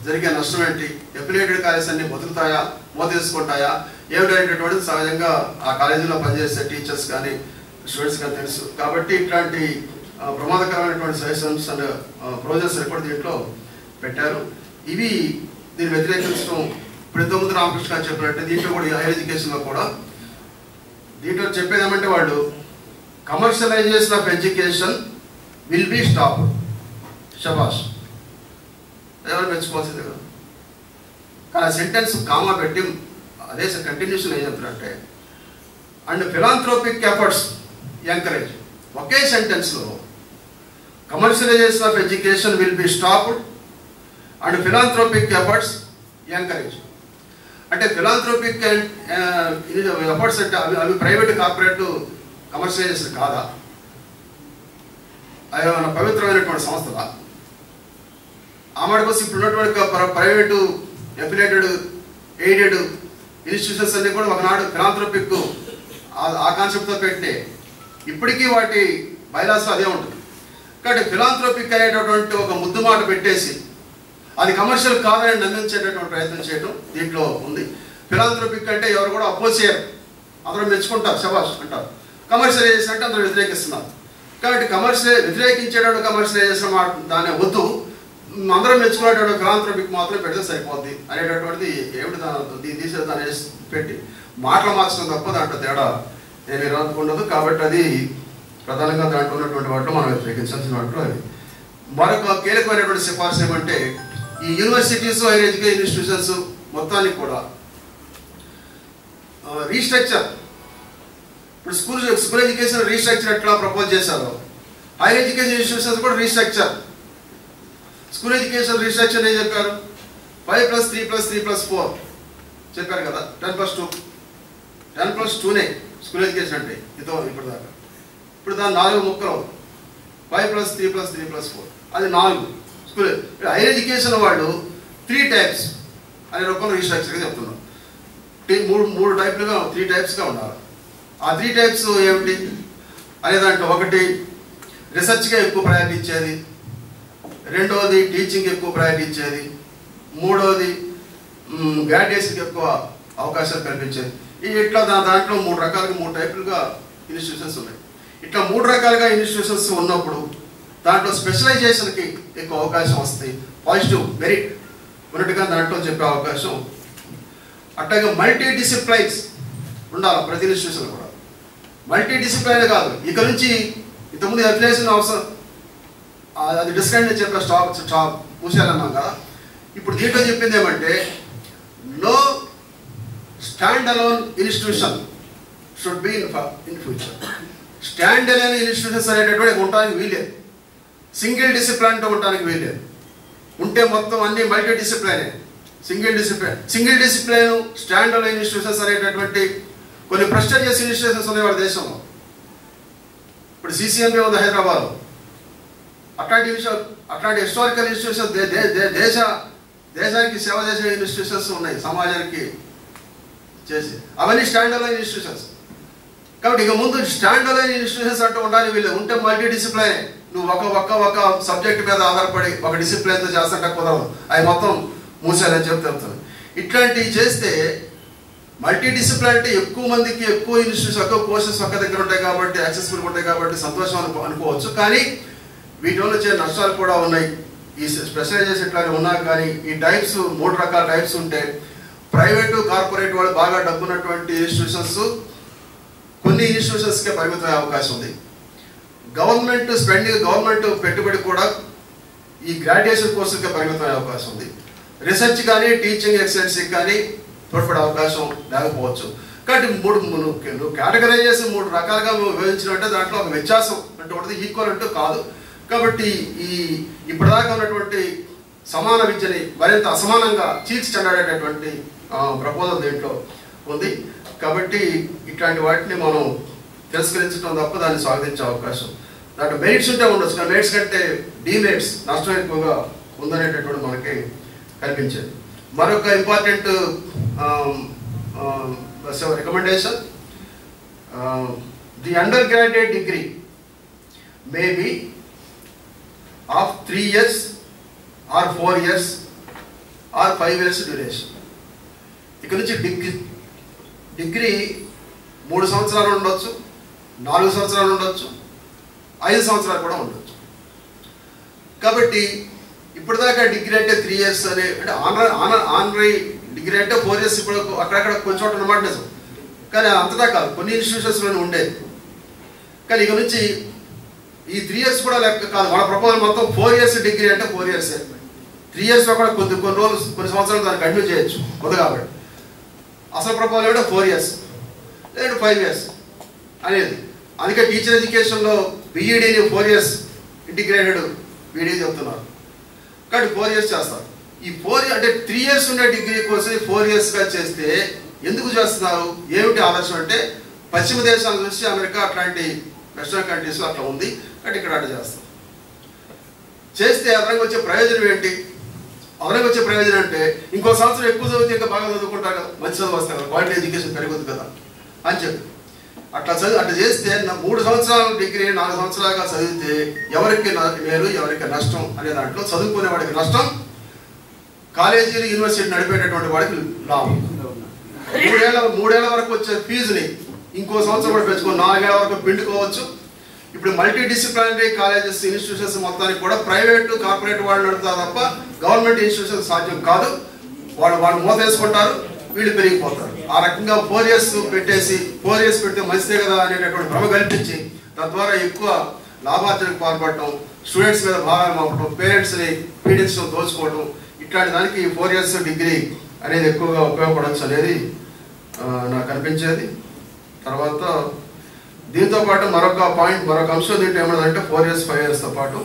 జరిగే నష్టం ఏంటి ఎఫిలియేటెడ్ కాలేజెస్ అన్ని బతుకుతాయా మూత తీసుకుంటాయా ఏమిటనేటటువంటిది సహజంగా ఆ కాలేజీలో పనిచేసే టీచర్స్ కానీ స్టూడెంట్స్ కానీ తెలుసు కాబట్టి ఇట్లాంటి ఆ, ప్రమాదకరమైనటువంటి సజెషన్స్ అండ్ ప్రొవిజన్స్ కూడా దీంట్లో పెట్టారు ఇవి దీన్ని వ్యతిరేకించడం ఇప్పుడు ఇంతకుముందు రామకృష్ణ గారు చెప్పినట్టు దీంట్లో కూడా హైయర్ ఎడ్యుకేషన్లో కూడా దీంట్లో చెప్పేది ఏమంటే వాళ్ళు commercialisation of education will be stop షబాష్ ఎవరు మెచ్చుకోవాల్సింది కదా కానీ సెంటెన్స్ కామా పెట్టి అదే కంటిన్యూషన్ ఏం చెప్తున్నట్టే అండ్ ఫిలాంథ్రోపిక్ ఎఫర్ట్స్ ఎంకరేజ్ ఒకే సెంటెన్స్లో commercialisation of education will be stopped and philanthropic efforts encourage అంటే ఫిలాంథ్రోపిక్ ఎఫర్ట్స్ అంటే అవి అవి ప్రైవేట్ కార్పొరేట్ కమర్షియలైజేషన్ కాదా అవి మన పవిత్రమైనటువంటి సంస్థలా ఆ మాట కోసం ఇప్పుడు ఉన్నటువంటి ప్ర- ప్రైవేటు ఎఫిలేటెడ్ ఎయిడెడ్ ఇన్స్టిట్యూషన్స్ అన్ని కూడా ఒకనాడు ఫిలాంథ్రోపిక్ ఆ కాన్సెప్ట్తో పెట్టే ఇప్పటికీ వాటి బైలాస్లో అదే ఉంటుంది కాబట్టి ఫిలాంథ్రోపిక్ అనేటటువంటి ఒక ముద్దు మాట పెట్టేసి అది కమర్షియల్ కాదని నమ్మించేటటువంటి ప్రయత్నం చేయడం దీంట్లో ఉంది ఫిలాంథ్రోపిక్ అంటే ఎవరు కూడా అపోజ్ చేయరు అందరూ మెచ్చుకుంటారు శబాష్ అంటారు కమర్షియలైజేషన్ అంటే అందరూ వ్యతిరేకిస్తున్నారు కాబట్టి కమర్షియల్ వ్యతిరేకించేటప్పుడు కమర్షియలైజేషన్ మాట దాని వద్దు మ్, అందరం మెచ్చుకునేటటువంటి ఫిలాంథ్రోపిక్ మాత్రం పెడితే సరిపోద్ది అనేటటువంటిది ఏమిటి దాని అర్థం దీన్ని తీసేది దాన్ని వేసి పెట్టి మాటలు మార్చడం తప్ప దాంట్లో తేడా ఏమీ రాదు ఉండదు కాబట్టి అది ప్రధానంగా దాంట్లో ఉన్నటువంటి వాటిలో మనం వ్యతిరేకించాల్సిన వాటిలో అది మరొక కీలకమైనటువంటి సిఫార్సు ఏమంటే ఈ యూనివర్సిటీస్ హైయర్ ఎడ్యుకేషన్ ఇన్స్టిట్యూషన్స్ మొత్తానికి కూడా రీస్ట్రక్చర్ ఇప్పుడు స్కూల్ స్కూల్ ఎడ్యుకేషన్ రీస్ట్రక్చర్ ఎట్లా ప్రపోజ్ చేశారో హైయర్ ఎడ్యుకేషన్ ఇన్స్టిట్యూషన్స్ కూడా రీస్ట్రక్చర్ స్కూల్ ఎడ్యుకేషన్ రీస్ట్రక్చర్ ఏం చెప్పారు five plus three plus three plus four చెప్పారు కదా ten plus two ten plus టూనే స్కూల్ ఎడ్యుకేషన్ అంటే ఇదో ఇప్పుడు దాకా ఇప్పుడు దాని నాలుగు ముక్కలు five plus three plus three plus four అది నాలుగు స్కూల్ హైయర్ ఎడ్యుకేషన్ వాళ్ళు త్రీ టైప్స్ అనే రూపంలో రీస్ట్రక్చర్గా చెప్తున్నాం టీ- మూడు మూడు టైప్లుగా త్రీ టైప్స్గా ఉండాలి ఆ త్రీ టైప్స్ ఏమిటి అనే దాంట్లో ఒకటి రీసెర్చ్గా ఎక్కువ ప్రయారిటీ ఇచ్చేది రెండవది టీచింగ్ ఎక్కువ ప్రయారిటీ ఇచ్చేది మూడవది గ్రాడ్యుయేషన్కి ఎక్కువ అవకాశాలు కల్పించేది ఈ ఇట్లా దా దాంట్లో మూడు రకాలుగా మూడు టైపులుగా ఇన్స్టిట్యూషన్స్ ఉన్నాయి ఇట్లా మూడు రకాలుగా ఇన్స్టిట్యూషన్స్ ఉన్నప్పుడు దాంట్లో స్పెషలైజేషన్కి ఎక్కువ అవకాశం వస్తాయి పాజిటివ్ మెరిట్ ఉన్నట్టుగా దాంట్లో చెప్పే అవకాశం అట్లాగే మల్టీ డిసిప్లైన్స్ ఉండాలి ప్రతి ఇన్స్టిట్యూషన్ కూడా మల్టీ డిసిప్లైన్ కాదు ఇక నుంచి ఇంతకుముందు అఫిలియేషన్ అవసరం ఆ- అది డిస్కౌంట్ చెప్పే స్టాప్ స్టాప్ మూసేయాలన్నాం కదా ఇప్పుడు దీంట్లో చెప్పింది ఏమంటే no stand alone institution should be in in future stand alone institutions అనేటటువంటి ఉండడానికి వీలేదు సింగిల్ డిసిప్లిన్ తో ఉండడానికి వీలేదు ఉంటే మొత్తం అన్ని మల్టీ డిసిప్లైనే single discipline single discipline stand alone institutions అనేటటువంటి కొన్ని ప్రెస్టేజియస్ ఇన్స్టిట్యూషన్స్ ఉన్నాయి వాళ్ళ దేశంలో ఇప్పుడు సిసిఎంబి ఉంది హైదరాబాద్ అట్లాంటి విషయాలు అట్లాంటి హిస్టారికల్ ఇన్స్టిట్యూషన్స్ దే- దే- దే- దేశ దేశానికి సేవ చేసే ఇన్స్టిట్యూషన్స్ ఉన్నాయి సమాజానికి చేసి అవన్నీ స్టాండ్ అలోన్ ఇన్స్టిట్యూషన్స్ కాబట్టి ఇక ముందు స్టాండ్ అలోన్ ఇన్స్టిట్యూషన్స్ అంటూ ఉండాలి వీళ్ళు ఉంటే మల్టీ డిసిప్లైన్ నువ్వు ఒక ఒక్క ఒక సబ్జెక్ట్ మీద ఆధారపడి ఒక డిసిప్లైన్తో చేస్తుంటే కుదరదు అవి మొత్తం మూసేయాలని చెప్పి చెప్తాను ఇట్లాంటివి చేస్తే మల్టీ డిసిప్లిన్ అంటే ఎక్కువ మందికి ఎక్కువ ఇన్స్టిట్యూట్స్ ఎక్కువ కోర్సెస్ ఒక్క దగ్గర ఉంటాయి కాబట్టి యాక్సెసిబుల్ ఉంటాయి కాబట్టి సంతోషం అనుకో అనుకోవచ్చు కానీ వీటి వల్ల వచ్చే నష్టాలు కూడా ఉన్నాయి ఈ స్పెషలైజేషన్ ఇట్లా ఉన్నా కానీ ఈ టైప్స్ మూడు రకాల టైప్స్ ఉంటే ప్రైవేటు కార్పొరేట్ వాళ్ళు బాగా డబ్బున్నటువంటి ఇన్స్టిట్యూషన్స్ కొన్ని ఇన్స్టిట్యూషన్స్కే పరిమితం అయ్యే అవకాశం ఉంది గవర్నమెంట్ స్పెండింగ్ గవర్నమెంట్ పెట్టుబడి కూడా ఈ గ్రాడ్యుయేషన్ కోర్సులకే పరిమితం అయ్యే అవకాశం ఉంది రీసెర్చ్ కానీ టీచింగ్ ఎక్సలెన్సీకి కానీ తోడ్పడే అవకాశం లేకపోవచ్చు కాబట్టి మూడు నువ్వు నువ్వు కేటగరైజ్ చేసి మూడు రకాలుగా నువ్వు విభజించినట్టే దాంట్లో ఒక వ్యత్యాసం అంటూ ఉంటుంది ఈక్వల్ అంటూ కాదు కాబట్టి ఈ ఇప్పటిదాకా ఉన్నటువంటి సమాన విద్యని మరింత అసమానంగా చీల్చి చెండాడేటటువంటి ప్రపోజల్ దీంట్లో ఉంది కాబట్టి ఇట్లాంటి వాటిని మనం తిరస్కరించడం తప్ప దాన్ని స్వాగతించే అవకాశం దాంట్లో మెరిట్స్ ఉంటే ఉండొచ్చు కానీ మెరిట్స్ కంటే డిమెరిట్స్ నష్టం ఎక్కువగా ఉందనేటటువంటి మనకి కనిపించేది మరొక important recommendation the undergraduate degree may be of three years or four years or five years duration ఇక్కడ నుంచి డిగ్రీ డిగ్రీ మూడు సంవత్సరాలు ఉండొచ్చు నాలుగు సంవత్సరాలు ఉండొచ్చు ఐదు సంవత్సరాలు కూడా ఉండొచ్చు కాబట్టి ఇప్పటిదాకా డిగ్రీ అంటే త్రీ ఇయర్స్ అనే అంటే ఆనర్ ఆనర్ ఆనరీ డిగ్రీ అంటే ఫోర్ ఇయర్స్ ఇప్పుడు అక్కడక్కడ కొంచెం చోట ఉన్నమాట నిజం కానీ అంతటా కాదు కొన్ని ఇన్స్టిట్యూషన్స్లోనే ఉండేది కానీ ఇక నుంచి ఈ త్రీ ఇయర్స్ కూడా లెక్క కాదు మన ప్రపోజల్ మొత్తం ఫోర్ ఇయర్స్ డిగ్రీ అంటే ఫోర్ ఇయర్స్ త్రీ ఇయర్స్లో కూడా కొద్ది కొన్ని రోజులు కొన్ని సంవత్సరాలు దాన్ని కంటిన్యూ చేయొచ్చు కొద్ది కాబట్టి అసలు ప్రపోజల్ కూడా ఫోర్ ఇయర్స్ లేదంటే ఫైవ్ ఇయర్స్ అనేది అందుకే టీచర్ ఎడ్యుకేషన్లో బీఈడీని ఫోర్ ఇయర్స్ ఇంటిగ్రేటెడ్ బీఈడీ చెప్తున్నారు కాబట్టి ఫోర్ ఇయర్స్ చేస్తారు ఈ ఫోర్ అంటే త్రీ ఇయర్స్ ఉండే డిగ్రీ కోర్సుని ఫోర్ ఇయర్స్గా చేస్తే ఎందుకు చేస్తున్నారు ఏమిటి ఆదర్శం అంటే పశ్చిమ దేశాల నుంచి అమెరికా అట్లాంటి వెస్టర్న్ కంట్రీస్ అట్లా ఉంది కాబట్టి ఇక్కడ అట్లా చేస్తాం చేస్తే అదనంగా వచ్చే ప్రయోజనం ఏంటి అదనంగా వచ్చే ప్రయోజనం అంటే ఇంకో సంవత్సరం ఎక్కువ చదివితే ఇంకా బాగా చదువుకుంటారు కదా మంచి చదువు వస్తాయి కదా క్వాలిటీ ఎడ్యుకేషన్ పెరుగుతుంది కదా అని చెప్పి అట్లా చదివి అట్లా చేస్తే నా మూడు సంవత్సరాల డిగ్రీ నాలుగు సంవత్సరాలుగా చదివితే ఎవరికి న- మేలు ఎవరికి నష్టం అనే దాంట్లో చదువుకునే వాడికి నష్టం కాలేజీలు యూనివర్సిటీ నడిపేటటువంటి వాడికి లాభం మూడేళ్ల మూడేళ్ల వరకు వచ్చే ఫీజుని ఇంకో సంవత్సరం కూడా పెంచుకొని నాలుగేళ్ల వరకు పిండుకోవచ్చు ఇప్పుడు మల్టీ డిసిప్లినరీ కాలేజెస్ ఇన్స్టిట్యూషన్స్ మొత్తానికి కూడా ప్రైవేట్ కార్పొరేట్ వాళ్ళు నడుపుతారు తప్ప గవర్నమెంట్ ఇన్స్టిట్యూషన్స్ సాధ్యం కాదు వాళ్ళు వాళ్ళు మూత వేసుకుంటారు వీళ్ళు పెరిగిపోతారు ఆ రకంగా ఫోర్ ఇయర్స్ పెట్టేసి ఫోర్ ఇయర్స్ పెడితే మంచిదే కదా అనేటటువంటి భ్రమ కల్పించి తద్వారా ఎక్కువ లాభార్జనకు పాల్పడటం స్టూడెంట్స్ మీద భారాలు మోపడం పేరెంట్స్ని పీడించడం దోచుకోవడం ఇట్లాంటి దానికి ఫోర్ ఇయర్స్ డిగ్రీ అనేది ఎక్కువగా ఉపయోగపడవచ్చు అనేది ఆ, నాకు అనిపించేది తర్వాత దీంతో పాటు మరొక పాయింట్ మరొక అంశం దీంట్లో ఏమన్నదంటే ఫోర్ ఇయర్స్ ఫైవ్ ఇయర్స్తో పాటు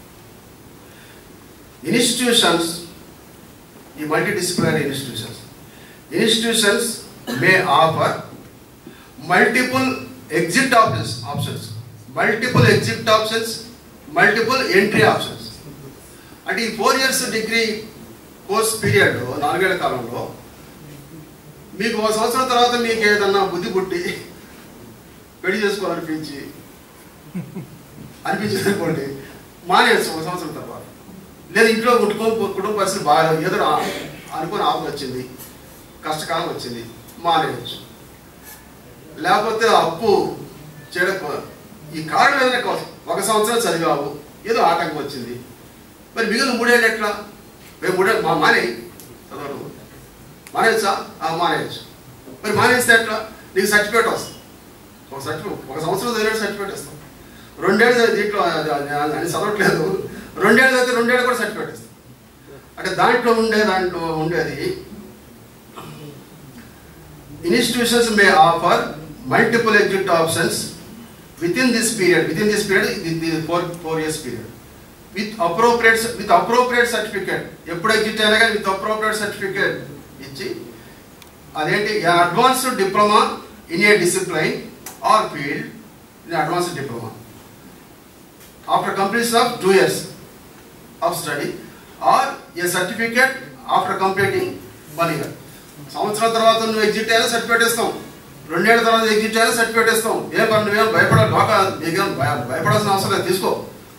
ఇన్స్టిట్యూషన్స్ ఈ multidisciplinary institutions institutions may offer multiple exit options options multiple exit options multiple entry options అంటే ఈ four years degree course period నాలుగేళ్ల కాలంలో మీకు ఒక సంవత్సరం తర్వాత మీకు ఏదన్నా బుద్ధి పుట్టి పెళ్లి చేసుకోవాలనిపించి అనిపించింది అనుకోండి మానేయచ్చు ఒక సంవత్సరం తర్వాత లేదు ఇంట్లో కుటుంబ కుటుంబ పరిస్థితి బాగా ఏదో ఆ- అనుకుని ఆపద వచ్చింది కష్టకాలం వచ్చింది మానేయచ్చు లేకపోతే అప్పు చేయడం ఈ కారణం ఏదైనా కావచ్చు ఒక సంవత్సరం చదివావు ఏదో ఆటంకం వచ్చింది మరి మిగిలిన మూడేళ్ళు ఎట్లా మేము మూడేళ్ళు మా మానే చదవడం మానేయచ్చా ఆ, మానేయచ్చు మరి మానేస్తే ఎట్లా నీకు సర్టిఫికేట్ వస్తుంది ఒక సర్టిఫికేట్ ఒక సంవత్సరం చదివిన సర్టిఫికేట్ ఇస్తాం రెండేళ్ళు చదివి దీంట్లో అది- అది- అది- అది చదవట్లేదు రెండేళ్ళు చదివితే రెండేళ్ళు కూడా సర్టిఫికేట్ ఇస్తాం అంటే దాంట్లో ఉండే దాంట్లో ఉండేది institutions may offer multiple exit options within this period within this period four four years period with appropriate with appropriate certificate ఎప్పుడు ఎగ్జిట్ అయినా కానీ విత్ అప్రోప్రియేట్ సర్టిఫికేట్ ఇచ్చి అదేంటి advanced diploma in a discipline or field in advanced diploma after completion of two years of study or a certificate after completing one year సంవత్సరం తర్వాత నువ్వు ఎగ్జిట్ అయినా సర్టిఫికేట్ ఇస్తాం రెండేళ్ల తర్వాత ఎగ్జిట్ అయినా సర్టిఫికేట్ ఇస్తాం ఏం పని నువ్వేం భయపడాలి లోక నీకేం భయ- భయపడాల్సిన అవసరం లేదు తీసుకో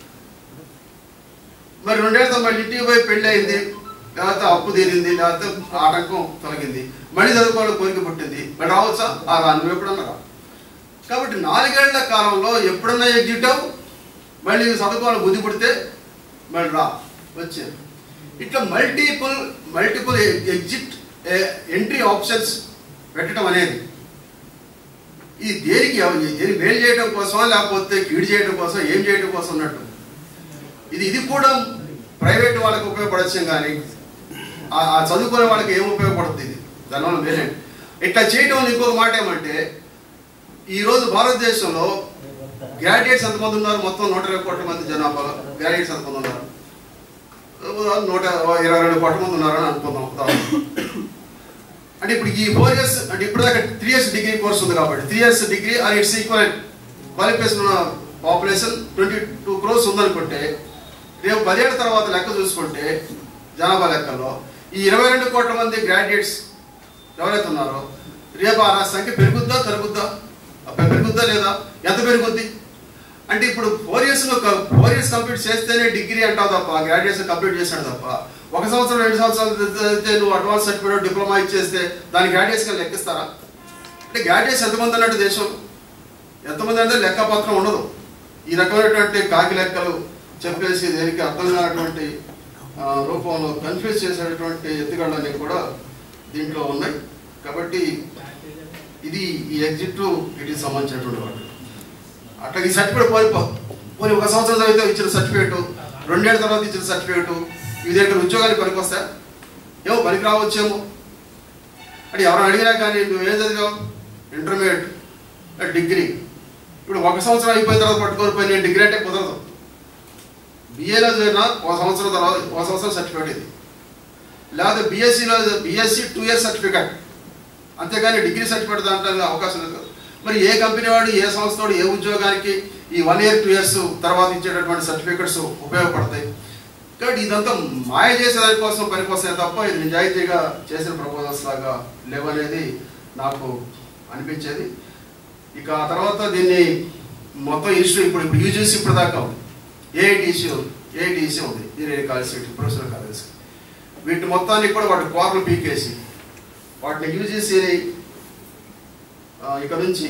మరి రెండేళ్లతో మళ్ళీ ఇంటికి పోయి పెళ్ళి అయింది లేకపోతే అప్పు తీరింది లేకపోతే ఆటంకం తొలగింది మళ్ళీ చదువుకోవడం కోరిక పుట్టింది మరి రావచ్చా ఆ రా నువ్వు ఎప్పుడన్నా రా కాబట్టి నాలుగేళ్ల కాలంలో ఎప్పుడన్నా ఎగ్జిట్ అవ్వు మళ్ళీ చదువుకోవాలని బుద్ధి పుడితే మళ్ళీ రా వచ్చే ఇట్లా multiple multiple exit entry options పెట్టడం అనేది ఈ దేనికి ఎవ- దేనికి మేలు చేయడం కోసమా లేకపోతే కీడు చేయడం కోసం ఏం చేయడం కోసం అన్నట్టు ఇది ఇది కూడా ప్రైవేట్ వాళ్ళకి ఉపయోగపడచ్చు కానీ ఆ- ఆ చదువుకునే వాళ్ళకి ఏం ఉపయోగపడుతుంది ఇది దానివల్ల మేలే ఇట్లా చేయడం వల్ల ఇంకొక మాట ఏమంటే ఈరోజు భారతదేశంలో గ్రాడ్యుయేట్స్ ఎంతమంది ఉన్నారు మొత్తం నూట ఇరవై కోట్ల మంది జనాభాలో గ్రాడ్యుయేట్స్ ఎంతమంది ఉన్నారు ఉదాహరణ నూట ఇరవై రెండు కోట్ల మంది ఉన్నారని అనుకుందాం ఉదాహరణ. అంటే ఇప్పుడు ఈ ఫోర్ ఇయర్స్ అంటే ఇప్పుడు దాకా త్రీ ఇయర్స్ డిగ్రీ కోర్స్ ఉంది కాబట్టి three years degree or it's equal qualification ఉన్న పాపులేషన్ ట్వంటీ టూ క్రోర్స్ ఉందనుకుంటే రేపు పదేళ్ల తర్వాత లెక్క చూసుకుంటే జనాభా లెక్కల్లో ఈ ఇరవై రెండు కోట్ల మంది గ్రాడ్యుయేట్స్ ఎవరైతే ఉన్నారో రేపు ఆ సంఖ్య పెరుగుద్దా తరుగుద్దా అప్పుడు పెరుగుద్దా లేదా ఎంత పెరుగుద్ది అంటే ఇప్పుడు four years four years complete చేస్తేనే డిగ్రీ అంటావు తప్ప గ్రాడ్యుయేషన్ కంప్లీట్ చేశాడు తప్ప ఒక సంవత్సరం రెండు సంవత్సరాలు చదివితే నువ్వు అడ్వాన్స్ సర్టిఫికేట్ డిప్లొమా ఇచ్చేస్తే దాని గ్రాడ్యుయేషన్ లెక్కిస్తారా అంటే గ్రాడ్యుయేషన్ ఎంతమంది అన్నట్టు దేశం ఎంతమంది అంటే లెక్కపత్రం ఉండదు ఈ రకమైనటువంటి కాకి లెక్కలు చెప్పేసి దేనికి అర్థం కానటువంటి ఆ, రూపంలో కన్ఫ్యూజ్ చేసేటటువంటి ఎత్తుగడలన్నీ కూడా దీంట్లో ఉన్నాయి కాబట్టి ఇది ఈ ఎగ్జిట్ ఇటుకి సంబంధించినటువంటి వాటి అట్లా ఈ సర్టిఫికేట్ పోయి పోనీ ఒక సంవత్సరం చదివితే ఇచ్చిన సర్టిఫికేట్ రెండేళ్ల తర్వాత ఇచ్చిన సర్టిఫికేట్ ఇది దగ్గర ఉద్యోగానికి పనికి వస్తా ఏమో పనికి రావచ్చేమో అంటే ఎవరు అడిగినా కానీ నువ్వు ఏం చదివావు ఇంటర్మీడియట్ డిగ్రీ ఇప్పుడు ఒక సంవత్సరం అయిపోయిన తర్వాత పట్టుకొని పోయి నేను డిగ్రీ అంటే కుదరదు బిఏలో చదివినా ఒక సంవత్సరం తర్వాత ఒక సంవత్సరం సర్టిఫికేట్ ఇది లేకపోతే బీఎస్సీలో బీఎస్సీ టూ ఇయర్స్ సర్టిఫికేట్ అంతేగాని డిగ్రీ సర్టిఫికేట్ దాంట్లో అవకాశం లేదు మరి ఏ కంపెనీ వాడు ఏ సంస్థ వాడు ఏ ఉద్యోగానికి ఈ వన్ ఇయర్ టూ ఇయర్స్ తర్వాత ఇచ్చేటటువంటి సర్టిఫికెట్స్ ఉపయోగపడతాయి కాబట్టి ఇదంతా మాయ చేసే దానికోసం పనికొస్తాయి తప్ప ఇది నిజాయితీగా చేసిన ప్రపోజల్స్ లాగా లేవనేది నాకు అనిపించేది ఇక ఆ తర్వాత దీన్ని మొత్తం ఇష్యూ ఇప్పుడు ఇప్పుడు యూజీసీ ఇప్పుడు దాకా ఉంది ఏఐటీసీ ఉంది ఏఐటీసీ ఉంది ఇంజనీరింగ్ కాలేజ్ ప్రొఫెసర్ కాలేజ్ వీటి మొత్తాన్ని కూడా వాటి కోర్లు పీకేసి వాటిని యూజీసీని ఇక నుంచి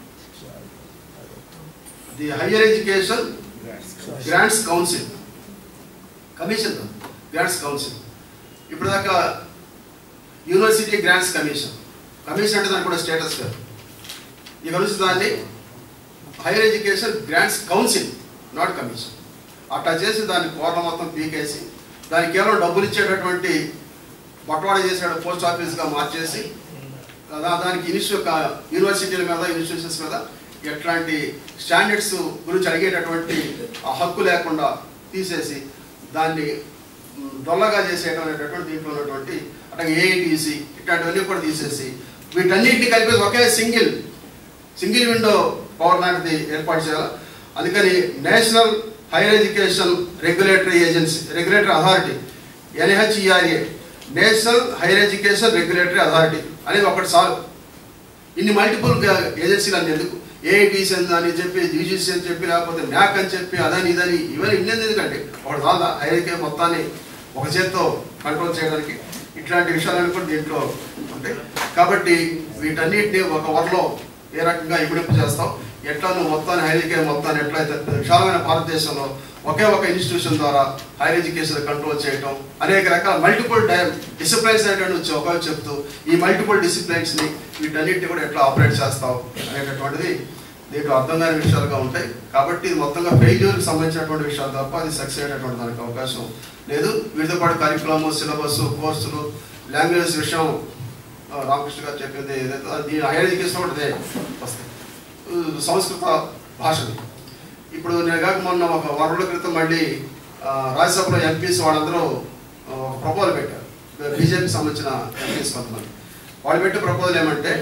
the higher education grants council commission grants council ఇప్పుడు దాకా యూనివర్సిటీ గ్రాంట్స్ కమిషన్ కమిషన్ అంటే దానికి కూడా స్టేటస్ కాదు ఇక నుంచి దాన్ని higher education grants council not commission అట్లా చేసి దాన్ని కోర్ల మొత్తం పీకేసి దానికి కేవలం డబ్బులు ఇచ్చేటటువంటి బట్వాడ చేసాడు పోస్ట్ ఆఫీస్గా మార్చేసి దా- దానికి ఇన్స్టిట్యూట్ యూనివర్సిటీల మీద ఇన్స్టిట్యూషన్స్ మీద ఎట్లాంటి స్టాండర్డ్స్ గురించి అడిగేటటువంటి ఆ హక్కు లేకుండా తీసేసి దాన్ని మ్, డొల్లగా చేసేయడం అనేటటువంటి దీంట్లో ఉన్నటువంటి అట్లాగే ఏఐటీసీ ఇట్లాంటివన్నీ కూడా తీసేసి వీటన్నిటిని కలిపి ఒకే సింగిల్ సింగిల్ విండో పవర్ లాంటిది ఏర్పాటు చేయాలి అందుకని national higher education regulatory agency regulatory authority NHERA national higher education regulatory authority అనేది ఒకటి చాలు ఇన్ని మల్టిపుల్ ఏజెన్సీలు అని ఎందుకు ఏఐటీసీ అని చెప్పి యూజీసీ అని చెప్పి లేకపోతే మ్యాక్ అని చెప్పి అదని ఇదని ఇవన్నీ ఇన్ని ఎందుకంటే ఒకటి చాలా హైయర్ ఎడ్యుకేషన్ మొత్తాన్ని ఒక చేత్తో కంట్రోల్ చేయడానికి ఇట్లాంటి విషయాలన్నీ కూడా దీంట్లో ఉంటాయి కాబట్టి వీటన్నిటిని ఒక వరలో ఏ రకంగా ఇమిడింపు చేస్తాం ఎట్లా నువ్వు మొత్తాన్ని హైయర్ ఎడ్యుకేషన్ మొత్తాన్ని ఎట్లయితే విశాలమైన భారతదేశంలో ఒకే ఒక ఇన్స్టిట్యూషన్ ద్వారా హైయర్ ఎడ్యుకేషన్ కంట్రోల్ చేయటం అనేక రకాల మల్టిపుల్ డిసిప్లైన్స్ అనేటువంటి వచ్చి ఒక చెప్తూ ఈ మల్టిపుల్ డిసిప్లైన్స్ని వీటన్నిటిని కూడా ఎట్లా ఆపరేట్ చేస్తావు అనేటటువంటిది దీంట్లో అర్థం కాని విషయాలుగా ఉంటాయి కాబట్టి ఇది మొత్తంగా ఫెయిల్యూర్కి సంబంధించినటువంటి విషయాలు తప్ప అది సక్సెస్ అయ్యేటటువంటి దానికి అవకాశం లేదు వీటితో పాటు కరికులము సిలబస్ కోర్సులు లాంగ్వేజ్ విషయం ఆ, రామకృష్ణ గారు చెప్పింది ఏదైతే అది హైయర్ ఎడ్యుకేషన్ కూడా అదే వస్తాయి ఉ, సంస్కృత భాషది ఇప్పుడు నేను కాక మొన్న ఒక వారం రోజుల క్రితం మళ్ళీ ఆ, రాజ్యసభలో ఎంపీస్ వాళ్ళందరూ ఆ, ఒక ప్రపోజల్ పెట్టారు బీజేపీకి సంబంధించిన ఎంపీస్ కొంతమంది వాళ్ళు పెట్టే ప్రపోజల్ ఏమంటే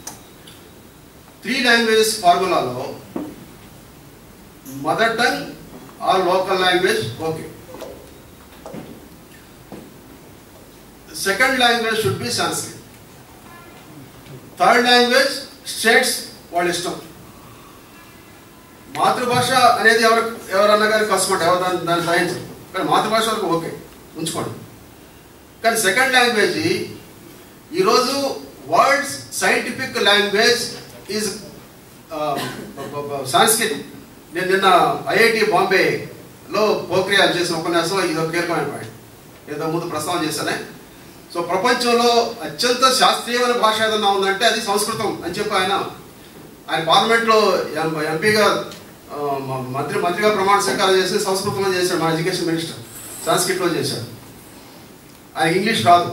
త్రీ లాంగ్వేజెస్ ఫార్ములాలో mother tongue or local language okay second language should be Sanskrit third language states వాళ్ళ ఇష్టం మాతృభాష అనేది ఎవరు ఎవరన్నా కానీ కష్టపడ్డ ఎవరు దాన్ని దాన్ని సహించరు కానీ మాతృభాష వరకు ఓకే ఉంచుకోండి కానీ సెకండ్ లాంగ్వేజ్ ఈరోజు world's scientific language is Sanskrit నేను నిన్న ఐఐటి బాంబేలో పోఖ్రియాలు చేసిన ఉపన్యాసంలో ఇది ఒక కీలకమైన పాయింట్ ఏదో ముందు ప్రస్తావన చేశానే సో ప్రపంచంలో అత్యంత శాస్త్రీయమైన భాష ఏదన్నా ఉందంటే అది సంస్కృతం అని చెప్పి ఆయన ఆయన పార్లమెంట్లో ఎం- ఎంపీగా ఆ, మ- మంత్రి మంత్రిగా ప్రమాణ స్వీకారం చేసి సంస్కృతంలో చేశాడు మా ఎడ్యుకేషన్ మినిస్టర్ సంస్కృట్లో చేశాడు ఆయన ఇంగ్లీష్ రాదు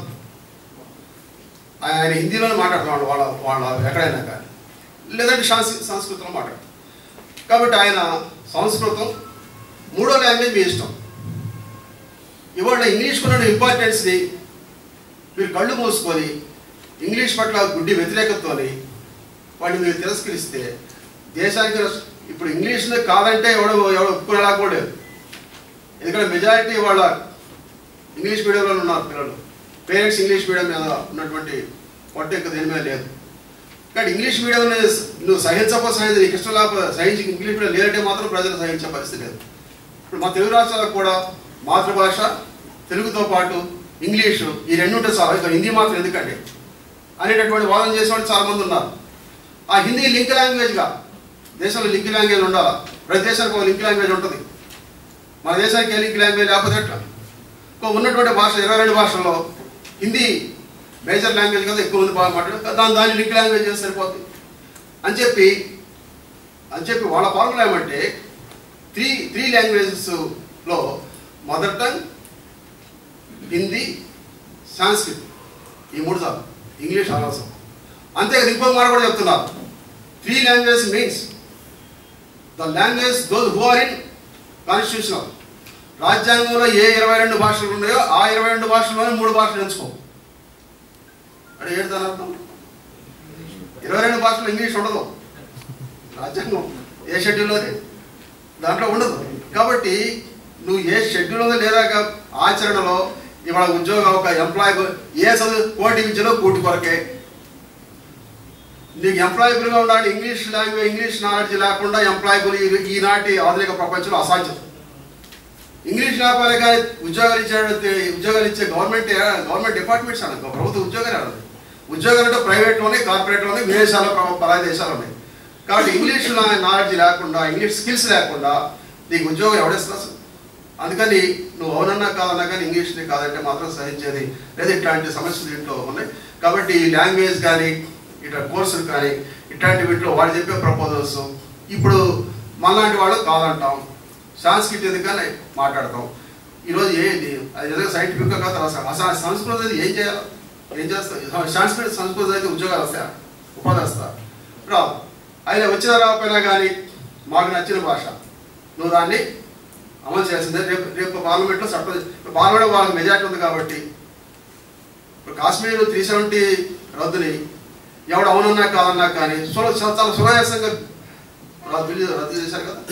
ఆయన హిందీలోనే మాట్లాడుతున్నాడు వాళ్ళ వాళ్ళ ఎక్కడైనా కానీ లేదంటే శాంస్ సంస్కృతంలో మాట్లాడు కాబట్టి ఆయన సంస్కృతం మూడో లాంగ్వేజ్ మీ ఇష్టం ఇవాళ ఇంగ్లీష్ కున్న ఇంపార్టెన్స్ని మీరు కళ్ళు మూసుకొని ఇంగ్లీష్ పట్ల గుడ్డి వ్యతిరేకతతోని వాటిని మీరు తిరస్కరిస్తే దేశానికి నష్ట- ఇప్పుడు ఇంగ్లీష్ని కాదంటే ఎవడో ఎవడో ఒప్పుకునేలా కూడా లేదు ఎందుకంటే మెజారిటీ వాళ్ళ ఇంగ్లీష్ మీడియంలో ఉన్నారు పిల్లలు పేరెంట్స్ ఇంగ్లీష్ మీడియం మీద ఉన్నటువంటి పొట్ట ఎక్కువ దేని మీద లేదు కానీ ఇంగ్లీష్ మీడియం నువ్వు సహించపో సహించ నీకు ఇష్టం లేకపోతే సహించి ఇంగ్లీష్ మీడియం లేదంటే మాత్రం ప్రజలు సహించే పరిస్థితి లేదు ఇప్పుడు మా తెలుగు రాష్ట్రాలకు కూడా మాతృభాష తెలుగుతో పాటు ఇంగ్లీషు ఈ రెండు ఉంటే చాలు ఇక హిందీ మాత్రం ఎందుకండి అనేటటువంటి వాదన చేసేవాళ్ళు చాలా మంది ఉన్నారు ఆ హిందీ లింక్ లాంగ్వేజ్గా దేశంలో లింక్ లాంగ్వేజ్ ఉండాలా ప్రతి దేశానికి ఒక లింక్ లాంగ్వేజ్ ఉంటుంది మన దేశానికి ఏ లింక్ లాంగ్వేజ్ లేకపోతే ఎట్లా ఇంకో ఉన్నటువంటి భాష ఇరవై రెండు భాషల్లో హిందీ మేజర్ లాంగ్వేజ్ కదా ఎక్కువ మంది బాగా మాట్లాడు దాని దాన్ని లింక్ లాంగ్వేజ్ చేస్తే సరిపోతుంది అని చెప్పి అని చెప్పి వాళ్ళ ఫార్ములా ఏమంటే త్రీ త్రీ లాంగ్వేజెస్లో మదర్ టంగ్ హిందీ సాంస్క్రిట్ ఈ మూడు సార్లు ఇంగ్లీష్ అనవసరం అంతేకాదు ఇంకో మాట కూడా చెప్తున్నారు three language means the language those who are in constitutional రాజ్యాంగంలో ఏ ఇరవై రెండు భాషలు ఉన్నాయో ఆ ఇరవై రెండు భాషల్లోనే మూడు భాషలు ఎంచుకో అంటే ఏంటి దాని అర్థం ఇరవై రెండు భాషలు ఇంగ్లీష్ ఉండదు రాజ్యాంగం ఏ షెడ్యూల్ అది దాంట్లో ఉండదు కాబట్టి నువ్వు ఏ షెడ్యూల్ ఉందో లేదా కా- ఆచరణలో ఇవాళ ఉద్యోగం ఒక ఎంప్లాయ్ ఏ చదువు కోటి విద్యలో కూటి కొరకే నీకు ఎంప్లాయబుల్గా ఉండాలి ఇంగ్లీష్ లాంగ్వేజ్ ఇంగ్లీష్ నాలెడ్జ్ లేకుండా ఎంప్లాయబుల్ ఈ- ఈనాటి ఆధునిక ప్రపంచంలో అసాధ్యం ఇంగ్లీష్ లేకపోతే కానీ ఉద్యోగాలు ఇచ్చే ఉద్యోగాలు ఇచ్చే గవర్నమెంట్ గవర్నమెంట్ డిపార్ట్మెంట్స్ అన్న ప్రభుత్వ ఉద్యోగాలు అన్నది ఉద్యోగాలు అంటే ప్రైవేట్లోనే కార్పొరేట్లోనే విదేశాల్లో ప్ర- పరాయి దేశాలు ఉన్నాయి కాబట్టి ఇంగ్లీష్ నాలెడ్జ్ లేకుండా ఇంగ్లీష్ స్కిల్స్ లేకుండా నీకు ఉద్యోగం ఎవడేస్తుంది అసలు అందుకని నువ్వు అవునన్నా కాదన్నా కానీ ఇంగ్లీష్ని కాదంటే మాత్రం సహించేది లేదా ఇట్లాంటి సమస్యలు దీంట్లో ఉన్నాయి కాబట్టి ఈ లాంగ్వేజ్ కానీ ఇట్లా కోర్సులు కానీ ఇట్లాంటి వీటిలో వాళ్ళు చెప్పే ప్రపోజల్స్ ఇప్పుడు మనలాంటి వాళ్ళు కాదంటాం సాంస్కృతి ఎందుకని మాట్లాడతాం ఈరోజు ఏంటి అది ఏదో సైంటిఫిక్గా కాదు అసలు అసలు సంస్కృతి అనేది ఏం చేయాలి ఏం చేస్తా సాంస్కృతిక సంస్కృతి అయితే ఉద్యోగాలు వస్తాయా ఉపాధి వస్తా రావు ఆయన వచ్చిన రాకపోయినా కానీ మాకు నచ్చిన భాష నువ్వు దాన్ని అమలు చేయాల్సిందే రేపు రేపు పార్లమెంట్లో చట్టం పార్లమెంట్ వాళ్ళకి మెజార్టీ ఉంది కాబట్టి ఇప్పుడు కాశ్మీర్ త్రీ సెవెంటీ రద్దుని ఎవడు అవునన్నా కాదన్నా కానీ సుల చాలా సునాయాసంగా రద్దు రద్దు చేశారు కదా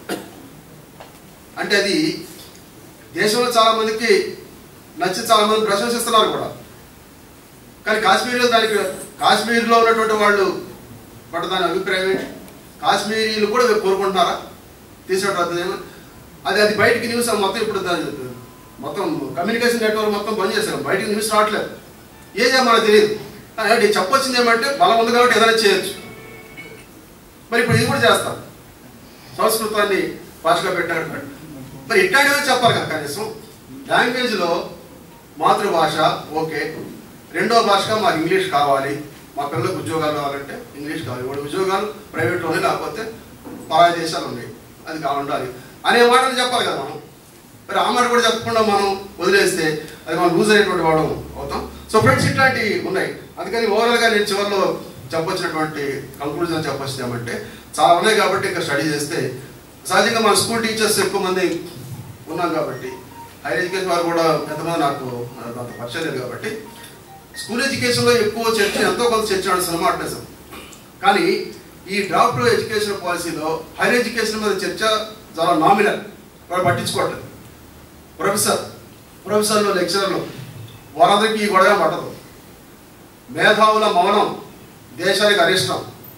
అంటే అది దేశంలో చాలా మందికి నచ్చి చాలా మంది ప్రశంసిస్తున్నారు కూడా కానీ కాశ్మీర్లో దానికి కాశ్మీర్లో ఉన్నటువంటి వాళ్ళు పట్ల దాని అభిప్రాయం ఏంటి కాశ్మీరీలు కూడా కోరుకుంటున్నారా తీసుకోవడం రద్దు చేయమని? అది అది బయటికి న్యూస్ మొత్తం ఇప్పుడు దాని మొత్తం కమ్యూనికేషన్ నెట్వర్క్ మొత్తం బంద్ చేశారు బయటికి న్యూస్ రావట్లేదు ఏం చేయాలి మనకు తెలియదు అంటే చెప్పొచ్చింది ఏమంటే బలం ఉంది కాబట్టి ఏదైనా చేయొచ్చు మరి ఇప్పుడు ఇది కూడా చేస్తాం సంస్కృతాన్ని భాషగా పెట్టారు మరి ఇట్లాంటివి చెప్పాలి కదా కనీసం లాంగ్వేజ్లో మాతృభాష ఓకే రెండో భాషగా మాకు ఇంగ్లీష్ కావాలి మా పిల్లలకు ఉద్యోగాలు కావాలంటే ఇంగ్లీష్ కావాలి వాడు ఉద్యోగాలు ప్రైవేట్లోనే లేకపోతే పరాయి దేశాలు ఉన్నాయి అది కావాలి ఉండాలి అనే మాటలు చెప్పాలి కదా మనం మరి ఆ మాట కూడా చెప్పకుండా మనం వదిలేస్తే అది మనం లూజ్ అయినటువంటి వాడు అవుతాం సో ఫ్రెండ్స్ ఇట్లాంటివి ఉన్నాయి అందుకని ఓవరాల్గా నేను చివరిలో చెప్పొచ్చినటువంటి కంక్లూజన్ చెప్పొచ్చింది ఏమంటే చాలా ఉన్నాయి కాబట్టి ఇంకా స్టడీ చేస్తే సహజంగా మన స్కూల్ టీచర్స్ ఎక్కువ మంది ఉన్నాం కాబట్టి హైయర్ ఎడ్యుకేషన్ వారు కూడా ఎంతమంది నాకు అంత పరిచయం లేదు కాబట్టి స్కూల్ ఎడ్యుకేషన్లో ఎక్కువ చర్చ ఎంతో కొంత చర్చ నడుస్తుంది మాట్లాడేసాం కానీ ఈ డ్రాఫ్ట్ ఎడ్యుకేషన్ పాలసీలో హైయర్ ఎడ్యుకేషన్ మీద చర్చ చాలా నామినల్ వాడు పట్టించుకోవట్లేదు ప్రొఫెసర్ ప్రొఫెసర్లు లెక్చరర్లు వారందరికీ ఈ గొడవ పట్టదు మేధావుల మౌనం దేశానికి అరిష్టం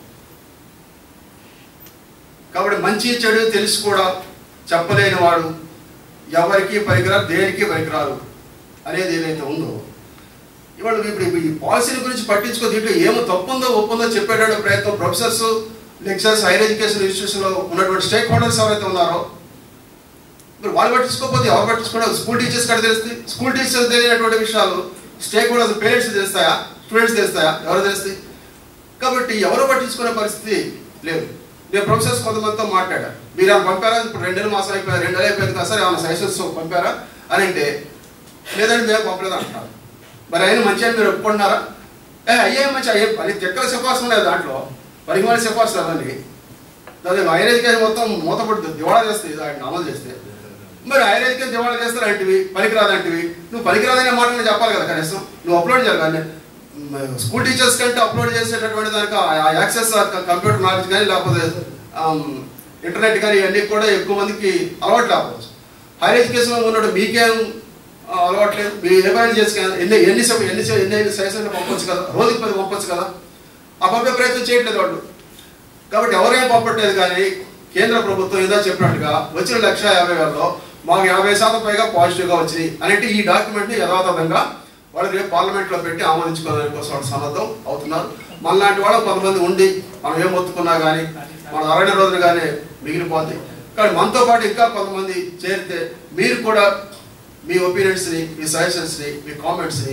కాబట్టి మంచి చెడు తెలిసి కూడా చెప్పలేని వాడు ఎవరికి పనికిరారు దేనికి పనికిరారు అనేది ఏదైతే ఉందో ఇవాళ ఇప్పుడు ఈ పాలసీల గురించి పట్టించుకో దీంట్లో ఏమో తప్పుందో ఒప్పుందో చెప్పేటువంటి ప్రయత్నం ప్రొఫెసర్స్ లెక్చరర్స్ హైయర్ ఎడ్యుకేషన్ ఇన్స్టిట్యూషన్లో ఉన్నటువంటి స్టేక్ హోల్డర్స్ ఎవరైతే ఉన్నారో మరి వాళ్ళు పట్టించుకోకపోతే ఎవరు పట్టించుకోవడం స్కూల్ టీచర్స్ కడ తెలుస్తాయి స్కూల్ టీచర్స్ తెలియనటువంటి విషయాలు స్టేక్ హోల్డర్స్ పేరెంట్స్ తెలుస్తాయా స్టూడెంట్స్ తెలుస్తాయా ఎవరు తెలుస్తాయి కాబట్టి ఎవరు పట్టించుకునే పరిస్థితి లేదు నేను ప్రొఫెసర్స్ కొంతమందితో మాట్లాడా మీరు ఏమైనా పంపారా ఇప్పుడు రెండు నెలలు మాసం అయిపోయారు రెండు నెలలు అయిపోయింది కదా సార్ ఏమైనా సజెషన్స్ పంపారా అని అంటే లేదండి మేము పంపలేదు అంటారు మరి ఆయన మంచిగా మీరు ఒప్పుకుంటున్నారా ఏ అయ్యే మంచి అయ్యే అది తెక్కల సిఫార్సు ఉన్నాయి దాంట్లో పరిమాణ సిఫార్సు అవన్నీ దాని హైయర్ ఎడ్యుకేషన్ మొత్తం మూతపడుతుంది దివాళా చేస్తే దాన్ని అమలు చేస్తే మరి హైయర్ ఎడ్యుకేషన్ దివాళా చేస్తారు అంటివి పనికిరాదంటివి నువ్వు పనికిరాదనే మాట నేను చెప్పాలి కదా కనీసం నువ్వు అప్లోడ్ చేయాలి కానీ మ్, స్కూల్ టీచర్స్ కంటే అప్లోడ్ చేసేటటువంటి దానికి ఆ యాక్సెస్ కంప్యూటర్ నాలెడ్జ్ కానీ లేకపోతే ఆమ్, ఇంటర్నెట్ కానీ ఇవన్నీ కూడా ఎక్కువ మందికి అలవాటు లేకపోవచ్చు హైయర్ ఎడ్యుకేషన్లో ఉన్నట్టు మీకేం ఆ, అలవాట్లేదు మీరు ఏమైనా చేసి ఎన్ని ఎన్ని సభ- ఎన్ని సభ- ఎన్ని సజెషన్లు పంపొచ్చు కదా రోజుకి పది పంపొచ్చు కదా ఆ పంపే ప్రయత్నం చేయట్లేదు వాళ్ళు కాబట్టి ఎవరేం పంపట్లేదు కానీ కేంద్ర ప్రభుత్వం ఏదో చెప్పినట్టుగా వచ్చిన లక్ష యాభై వేలలో మాకు యాభై శాతం పైగా పాజిటివ్గా వచ్చినాయి అనేటి ఈ డాక్యుమెంట్ని యథాతథంగా వాళ్ళు రేపు పార్లమెంట్లో పెట్టి ఆమోదించుకోవడానికి కోసం వాళ్ళు సన్నద్ధం అవుతున్నారు మనలాంటి వాళ్ళు కొంతమంది ఉండి మనం ఏం మొత్తుకున్నా కానీ మన అరవై రోజులుగానే మిగిలిపోద్ది కానీ మనతో పాటు ఇంకా కొంతమంది చేరితే మీరు కూడా మీ ఒపీనియన్స్ని మీ సజెషన్స్ని మీ కామెంట్స్ని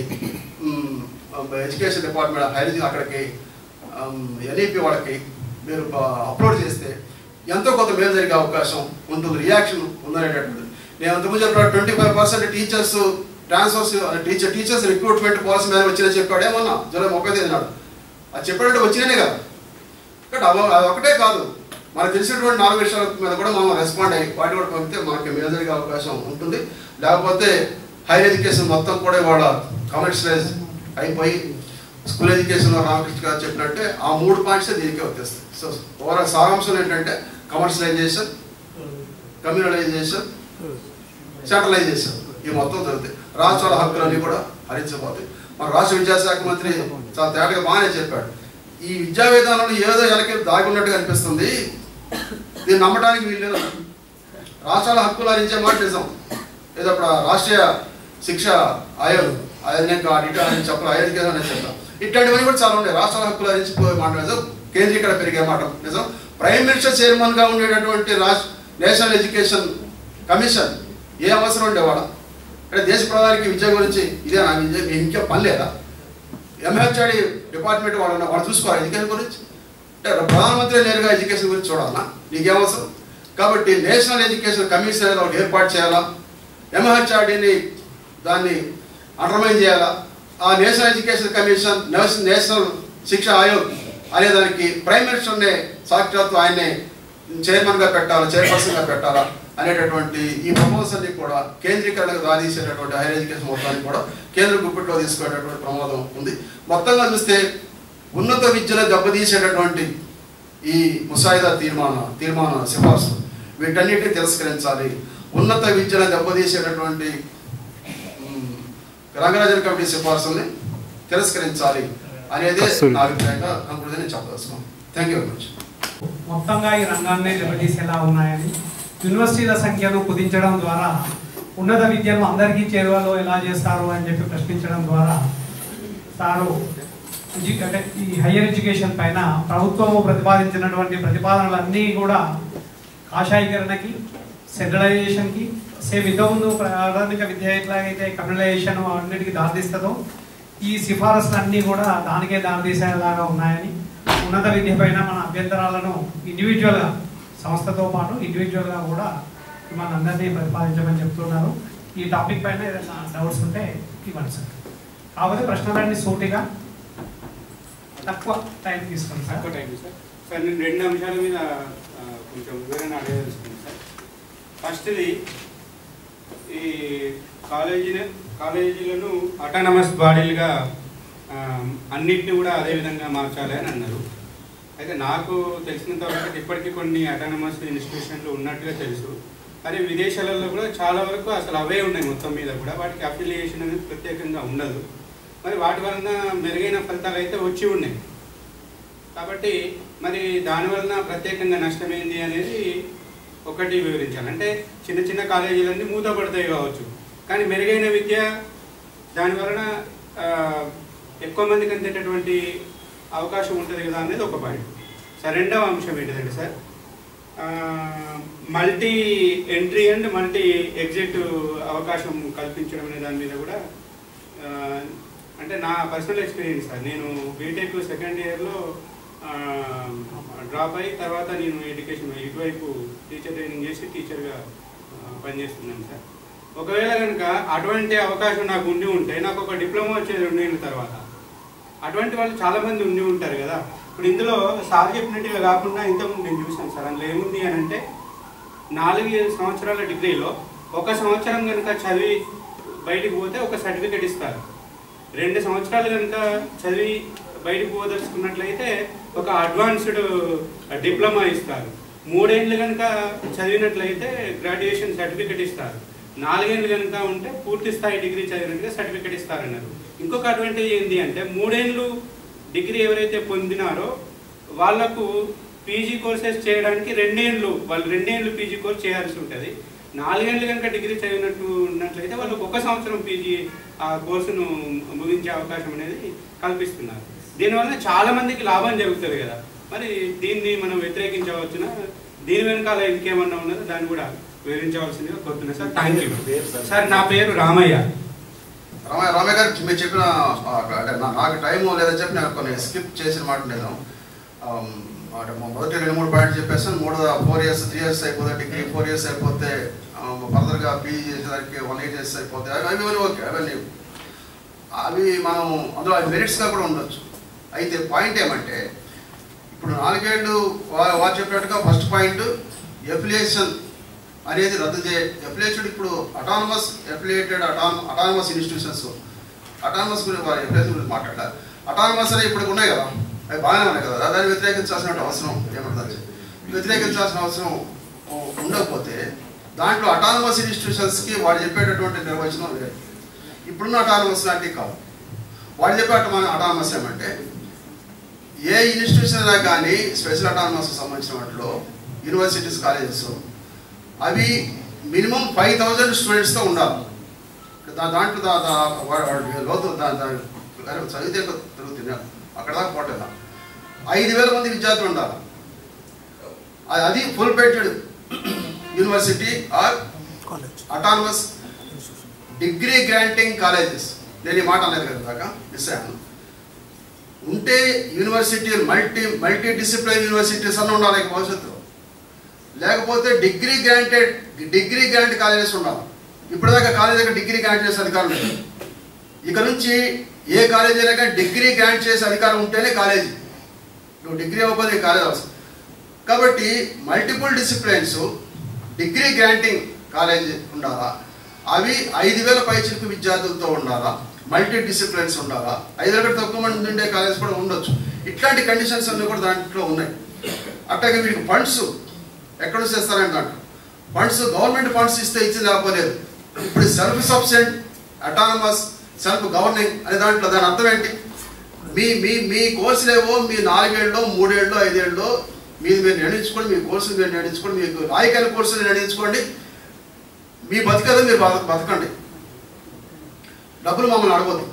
ఎడ్యుకేషన్ డిపార్ట్మెంట్ హైర్ అక్కడికి ఎన్ఈపి వాళ్ళకి మీరు అప్లోడ్ చేస్తే ఎంతో కొంత మేలు జరిగే అవకాశం ఉంటుంది రియాక్షన్ ఉందనేటటువంటిది నేను అంతకుముందు చెప్పిన twenty five percent teachers transfers teacher teachers recruitment policy మీద వచ్చిందని చెప్పాడు ఏమన్నా జూలై ముప్పై తేదీ నాడు అది చెప్పాడంటే వచ్చినానే కదా కాబట్టి అవ అది ఒకటే కాదు మనకు తెలిసినటువంటి నాలుగు విషయాల మీద కూడా మనం రెస్పాండ్ అయ్యి వాటి కూడా పంపితే మనకి మేలు జరిగే అవకాశం ఉంటుంది లేకపోతే హైయర్ ఎడ్యుకేషన్ మొత్తం కూడా ఇవాళ కమర్షియలైజ్ అయిపోయి స్కూల్ ఎడ్యుకేషన్లో రామకృష్ణ గారు చెప్పినట్టే ఆ మూడు పాయింట్స్ దీనికే వచ్చేస్తాయి సో ఓవరాల్ సారాంశం ఏంటంటే కమర్షియలైజేషన్ కమ్యూనలైజేషన్ సెంట్రలైజేషన్ ఈ మొత్తం జరుగుతాయి రాష్ట్రాల హక్కులన్నీ కూడా హరించబోతాయి మన రాష్ట్ర విద్యాశాఖ మంత్రి చాలా తేటగా బాగానే చెప్పాడు ఈ విద్యా విధానంలో ఏదో వెనక్కి దాగి ఉన్నట్టుగా అనిపిస్తుంది దీన్ని నమ్మడానికి వీల్లేదు రాష్ట్రాల హక్కులు హరించే మాట నిజం ఏదో అప్పుడు ఆ రాష్ట్రీయ శిక్ష ఆయోగ్ అనేక అడిగా అని చెప్పాలి ఆయోగ్యం అని చెప్పాలి ఇట్లాంటివన్నీ కూడా చాలా ఉన్నాయి రాష్ట్రాల హక్కులు హరించిపోయే మాట నిజం కేంద్రీకరణ పెరిగే మాట నిజం ప్రైమ్ మినిస్టర్ చైర్మన్ గా ఉండేటటువంటి రాష్ట్ర నేషనల్ ఎడ్యుకేషన్ కమిషన్ ఏ అవసరం ఉండేవాడ అంటే దేశ ప్రధానికి విద్య గురించి ఇదే నా విద్య మీకు ఇంకా పని లేదా ఎంహెచ్ఆడి డిపార్ట్మెంట్ వాళ్ళు ఉన్నారు, వాళ్ళు చూసుకోవాలి ఎడ్యుకేషన్ గురించి అంటే ప్రధానమంత్రి నేరుగా ఎడ్యుకేషన్ గురించి చూడాలన్నా నీకేమవసరం కాబట్టి నేషనల్ ఎడ్యుకేషన్ కమిషన్ అనేది ఒకటి ఏర్పాటు చేయాలా ఎంహెచ్ఆర్డీని దాన్ని అండర్మైన్ చేయాలా ఆ national education commission national national Shiksha Aayog అనే దానికి ప్రైమ్ మినిస్టర్నే సాక్షాత్తు ఆయన్నే చైర్మన్గా పెట్టాలా చైర్పర్సన్గా పెట్టాలా అనేటటువంటి ఈ ప్రపోజల్ని కూడా కేంద్రీకరణకు దారితీసేటటువంటి హైయర్ ఎడ్యుకేషన్ మొత్తాన్ని కూడా కేంద్ర గుప్పిట్లో తీసుకునేటటువంటి ప్రమాదం ఉంది మొత్తంగా చూస్తే ఉన్నత విద్యను దెబ్బతీసేటటువంటి ఈ ముసాయిదా తీర్మాన తీర్మాన సిఫార్సు వీటన్నిటిని తిరస్కరించాలి ఉన్నత విద్యను దెబ్బతీసేటటువంటి ఉమ్, రంగరాజన్ కమిటీ సిఫార్సుల్ని తిరస్కరించాలి అనేది నా అభిప్రాయంగా కంక్లూజన్ నేను చెప్పదలుచుకున్నాను థ్యాంక్ యూ వెరీ మచ్ మొత్తంగా ఈ రంగాన్ని దెబ్బతీసేలా ఉన్నాయని యూనివర్సిటీల సంఖ్యను కుదించడం ద్వారా ఉన్నత విద్యను అందరికీ చేరువలో ఎలా చేస్తారు అని చెప్పి ప్రశ్నించడం ద్వారా సారు ఎడ్యు- అంటే ఈ హయ్యర్ ఎడ్యుకేషన్ పైన ప్రభుత్వము ప్రతిపాదించినటువంటి ప్రతిపాదనలన్నీ కూడా కాషాయీకరణకి సెంట్రలైజేషన్కి సేమ్ ఇంతకుముందు ప్రాథమిక విద్య ఎట్లాగైతే కమ్యూనలైజేషన్ అన్నిటికీ దారితీస్తుందో ఈ సిఫారసులన్నీ కూడా దానికే దారితీసేలాగా ఉన్నాయని ఉన్నత విద్య పైన మన అభ్యంతరాలను ఇండివిజువల్గా సంస్థతో పాటు ఇండివిజువల్గా కూడా మన అందరినీ ప్రతిపాదించమని చెప్తున్నారు ఈ టాపిక్ పైన ఏదైనా డౌట్స్ ఉంటే ఇవ్వండి సార్ కాకపోతే ప్రశ్నలన్నీ సూటిగా తక్కువ టైం తీసుకోండి సార్ తక్కువ టైం సార్ సార్ నేను రెండు అంశాల మీద ఆ, కొంచెం వివరణ అడగదలుచుకున్నాను సార్ ఫస్ట్ది ఈ కాలేజీని కాలేజీలను అటానమస్ బాడీలుగా ఆ, అన్నిటిని కూడా అదే విధంగా మార్చాలి అని అన్నారు అయితే నాకు తెలిసినంత వరకు ఇప్పటికీ కొన్ని అటానమస్ ఇన్స్టిట్యూషన్లు ఉన్నట్టుగా తెలుసు మరి విదేశాలలో కూడా చాలా వరకు అసలు అవే ఉన్నాయి మొత్తం మీద కూడా వాటికి అఫిలియేషన్ అనేది ప్రత్యేకంగా ఉండదు మరి వాటి వలన మెరుగైన ఫలితాలు అయితే వచ్చి ఉన్నాయి కాబట్టి మరి దాని వలన ప్రత్యేకంగా నష్టమైంది అనేది ఒకటి వివరించాలి అంటే చిన్న చిన్న కాలేజీలన్నీ మూతపడతాయి కావచ్చు కానీ మెరుగైన విద్య దాని వలన ఆ, ఎక్కువ మందికి అందేటటువంటి అవకాశం ఉంటుంది కదా అనేది ఒక పాయింట్ సార్ రెండవ అంశం ఏంటిదంటే sir multi entry and multi exit అవకాశం కల్పించడం అనే దాని మీద కూడా ఆ, అంటే నా పర్సనల్ ఎక్స్పీరియన్స్ సార్ నేను బీటెక్ సెకండ్ ఇయర్లో డ్రాప్ అయ్యి తర్వాత నేను ఎడ్యుకేషన్ ఇటువైపు టీచర్ ట్రైనింగ్ చేసి టీచర్గా పనిచేస్తున్నాను సార్ ఒకవేళ కనుక అటువంటి అవకాశం నాకు ఉండి ఉంటే నాకు ఒక డిప్లొమా వచ్చేది రెండేళ్ళ తర్వాత అటువంటి వాళ్ళు చాలా మంది ఉండి ఉంటారు కదా ఇప్పుడు ఇందులో సార్ చెప్పినట్టుగా కాకుండా ఇంతకుముందు నేను చూశాను సార్ అందులో ఏముంది అని అంటే నాలుగు సంవత్సరాల డిగ్రీలో ఒక సంవత్సరం కనుక చదివి బయటికి పోతే ఒక సర్టిఫికెట్ ఇస్తారు రెండు సంవత్సరాలు కనుక చదివి బయటికి పోదలుచుకున్నట్లయితే ఒక అడ్వాన్స్డ్ డిప్లొమా ఇస్తారు మూడేళ్ళు కనుక చదివినట్లయితే గ్రాడ్యుయేషన్ సర్టిఫికెట్ ఇస్తారు నాలుగేళ్ళు కనుక ఉంటే పూర్తి స్థాయి డిగ్రీ చదివినట్టుగా సర్టిఫికెట్ ఇస్తారన్నారు ఇంకొక అడ్వాంటేజ్ ఏంటి అంటే మూడేళ్ళు డిగ్రీ ఎవరైతే పొందినారో వాళ్ళకు పీజీ కోర్సెస్ చేయడానికి రెండేళ్ళు వాళ్ళు రెండేళ్ళు పీజీ కోర్స్ చేయాల్సి ఉంటుంది నాలుగేళ్ళు కనుక డిగ్రీ చదివినట్టు ఉన్నట్లయితే వాళ్ళకు ఒక సంవత్సరం పీజీ ఆ కోర్సును ముగించే అవకాశం అనేది కల్పిస్తున్నారు దీనివల్ల చాలా మందికి లాభం జరుగుతుంది కదా మరి దీన్ని మనం వ్యతిరేకించవచ్చునా దీని వెనకాల ఇంకేమన్నా ఉన్నదో దాన్ని కూడా వివరించవలసిందిగా కోరుతున్నాను సార్ థ్యాంక్ యూ సార్ నా పేరు రామయ్య రామయ్య రామయ్య గారు మీరు చెప్పిన ఆ, అంటే నా- నాకు టైం లేదని చెప్పి నేను కొన్ని స్కిప్ చేసిన మాట నేను ఆమ్, అంటే మొ- మొదటి రెండు మూడు పాయింట్లు చెప్పేస్తాను మూడు ఫోర్ ఇయర్స్ త్రీ ఇయర్స్ అయిపోతే డిగ్రీ ఫోర్ ఇయర్స్ అయిపోతే ఫర్దర్గా పీజీ చేసేదానికి వన్ ఎయిట్ ఇయర్స్ అయిపోతే అవి అవి ఇవన్నీ ఓకే అవన్నీ అవి మనం అందులో అవి మెరిట్స్గా కూడా ఉండొచ్చు అయితే పాయింట్ ఏమంటే ఇప్పుడు నాలుగేళ్ళు వా- వారు చెప్పినట్టుగా ఫస్ట్ పాయింట్ ఎఫిలియేషన్ అనేది రద్దు చే ఎఫిలియేటెడ్ ఇప్పుడు అటానమస్ ఎఫిలియేటెడ్ అటాన్ అటానమస్ ఇన్స్టిట్యూషన్స్ అటానమస్ గురించి వారి ఎఫిలియేషన్ గురించి మాట్లాడారు అటానమస్ అనేవి ఇప్పుడు ఉన్నాయి కదా అవి బాగానే ఉన్నాయి కదా దాన్ని వ్యతిరేకించాల్సిన అవసరం ఏమంటుంది వ్యతిరేకించాల్సిన అవసరం ఉ- ఉండకపోతే దాంట్లో అటానమస్ ఇన్స్టిట్యూషన్స్కి వాడు చెప్పేటటువంటి నిర్వచనం లేదు ఇప్పుడున్న అటానమస్ లాంటివి కాదు వాడు చెప్పే అటానమస్ ఏమంటే ఏ ఇన్స్టిట్యూషన్ అయినా కానీ స్పెషల్ అటానమస్ సంబంధించిన వాటిలో యూనివర్సిటీస్ కాలేజెస్ అవి మినిమం ఫైవ్ థౌజండ్ స్టూడెంట్స్తో ఉండాలి దా దాంట్లో దా దా వా- వాడి లోతు దా దా అరే చదివితే తిరుగుతుంది అక్కడ దాకా పోటేదా ఐదు వేల మంది విద్యార్థులు ఉండాలి అది- అది ఫుల్ పెయిటెడ్ university or autonomous degree granting colleges నేను ఈ మాట అనేది కదా దాకా మిస్ అయ్యాను ఉంటే university multi multi discipline universities అన్న ఉండాలి ఇక భవిష్యత్తులో లేకపోతే degree granted degree grant colleges ఉండాలి ఇప్పటిదాకా కాలేజ్ దగ్గర డిగ్రీ గ్రాంట్ చేసే అధికారం లేదు ఇక నుంచి ఏ కాలేజీ అయినా కానీ డిగ్రీ గ్రాంట్ చేసే అధికారం ఉంటేనే కాలేజీ నువ్వు డిగ్రీ అవ్వకపోతే కాలేజ్ అవసరం కాబట్టి multiple disciplines degree granting college ఉండాలా అవి ఐదు వేల పైచిలకు విద్యార్థులతో ఉండాలా మల్టీ డిసిప్లిన్స్ ఉండాలా ఐదు వేల కంటే తక్కువ మంది ఉండే కాలేజ్ కూడా ఉండొచ్చు ఇట్లాంటి కండిషన్స్ అన్నీ కూడా దాంట్లో ఉన్నాయి అట్లాగే వీటికి ఫండ్స్ ఎక్కడ నుంచి ఇస్తారంటే దాంట్లో ఫండ్స్ గవర్నమెంట్ ఫండ్స్ ఇస్తే ఇచ్చి లేకపోలేదు ఇప్పుడు self subsistent autonomous self governing అనే దాంట్లో దాని అర్థం ఏంటి మీ మీ మీ కోర్సులేవో మీ నాలుగేళ్ళలో మూడేళ్ళలో ఐదేళ్ళలో మీది మీరు నిర్ణయించుకోండి మీ కోర్సులు మీరు నిర్ణయించుకోండి మీకు రాయకాల కోర్సులు నిర్ణయించుకోండి మీ బతికేదో మీరు బత- బతకండి డబ్బులు మమ్మల్ని అడగదు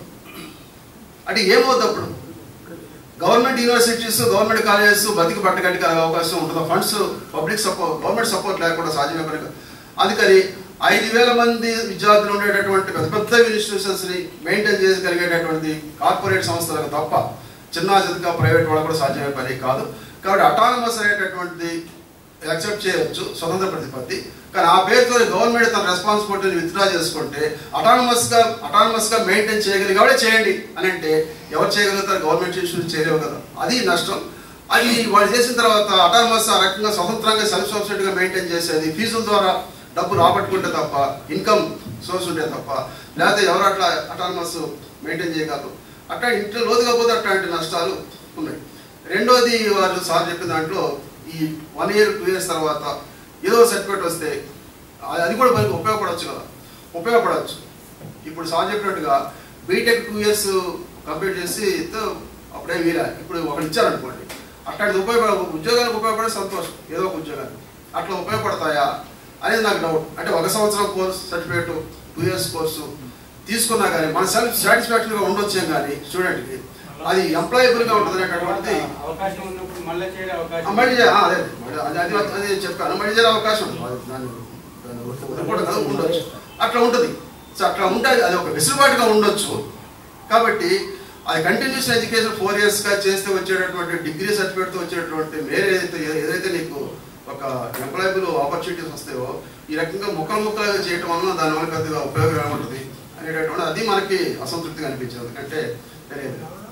అంటే ఏమవుద్ది అప్పుడు గవర్నమెంట్ యూనివర్సిటీస్ గవర్నమెంట్ కాలేజెస్ బతికి పట్టగట్టికి అవకాశం ఉంటుందా funds public support government support లేకుండా సాధ్యమే కనుక అందుకని ఐదు వేల మంది విద్యార్థులు ఉండేటటువంటి పెద్ద పెద్ద ఇన్స్టిట్యూషన్స్ని మెయింటైన్ చేయగలిగేటటువంటి కార్పొరేట్ సంస్థలకు తప్ప చిన్న చితక ప్రైవేట్ వాళ్ళకు కూడా సాధ్యమే పని కాదు కాబట్టి అటానమస్ అనేటటువంటిది యాక్సెప్ట్ చేయవచ్చు స్వతంత్ర ప్రతిపత్తి కానీ ఆ పేరుతో గవర్నమెంట్ తన రెస్పాన్సిబిలిటీని విత్డ్రా చేసుకుంటే అటానమస్గా అటానమస్గా మెయింటైన్ చేయగలిగాడే చేయండి అని అంటే ఎవరు చేయగలుగుతారు గవర్నమెంట్ ఇన్స్టిట్యూట్ చేయలేవు కదా అది నష్టం అది వాళ్ళు చేసిన తర్వాత అటానమస్ ఆ రకంగా స్వతంత్రంగా సెల్ఫ్ సబ్సిడీగా మెయింటైన్ చేసేది ఫీజుల ద్వారా డబ్బు రాబట్టుకుంటే తప్ప ఇన్కమ్ సోర్స్ ఉంటే తప్ప లేకపోతే ఎవరు అట్లా అటానమస్ మెయింటైన్ చేయగలరు అట్లా ఇంట్లో లోతుగా పోతే అట్లాంటి నష్టాలు ఉన్నాయి రెండోది వాళ్ళు సార్ చెప్పిన దాంట్లో ఈ వన్ ఇయర్ టూ ఇయర్స్ తర్వాత ఏదో సర్టిఫికేట్ వస్తే అది- అది కూడా మనకి ఉపయోగపడవచ్చు కదా ఉపయోగపడవచ్చు ఇప్పుడు సార్ చెప్పినట్టుగా బీటెక్ టూ ఇయర్స్ కంప్లీట్ చేసి తో అప్పుడే వీరా ఇప్పుడు ఒకటి ఇచ్చారనుకోండి అట్లాంటిది ఉపయోగపడ ఉద్యోగానికి ఉపయోగపడే సంతోషం ఏదో ఒక ఉద్యోగానికి అట్లా ఉపయోగపడతాయా అనేది నాకు డౌట్ అంటే ఒక సంవత్సరం course certificate two years course తీసుకున్నా కానీ మన సెల్ఫ్ సాటిస్ఫాక్షన్గా ఉండొచ్చేం కానీ స్టూడెంట్కి అది ఎంప్లాయబుల్గా ఉంటుంది అనేటటువంటిది అవకాశం ఉన్నప్పుడు మళ్ళీ చేయడం ఆ, అవకాశం మళ్ళీ చే- ఆ, అదే మళ్ళీ అది అది అది చెప్పాను మళ్ళీ చేసే అవకాశం ఉంది అది దాన్ని దాన్ని వదులుకోవడం కాదు, ఉండొచ్చు అట్లా ఉంటుంది సో అట్లా ఉంటుంది అది ఒక వెసులుబాటుగా ఉండొచ్చు కాబట్టి అది కంటిన్యూస్ ఎడ్యుకేషన్ ఫోర్ ఇయర్స్గా చేస్తే వచ్చేటటువంటి డిగ్రీ సర్టిఫికేట్తో వచ్చేటటువంటి వేరే ఏదైతే ఏదైతే నీకు ఒక ఎంప్లాయబుల్ ఆపర్చునిటీస్ వస్తాయో ఈ రకంగా ముక్కలు ముక్కలుగా చేయటం వలన దానివల్ల పెద్దగా ఉపయోగం ఉంటుంది అనేటటువంటి అది మనకి అసంతృప్తిగా అనిపించింది ఎందుకంటే వేరే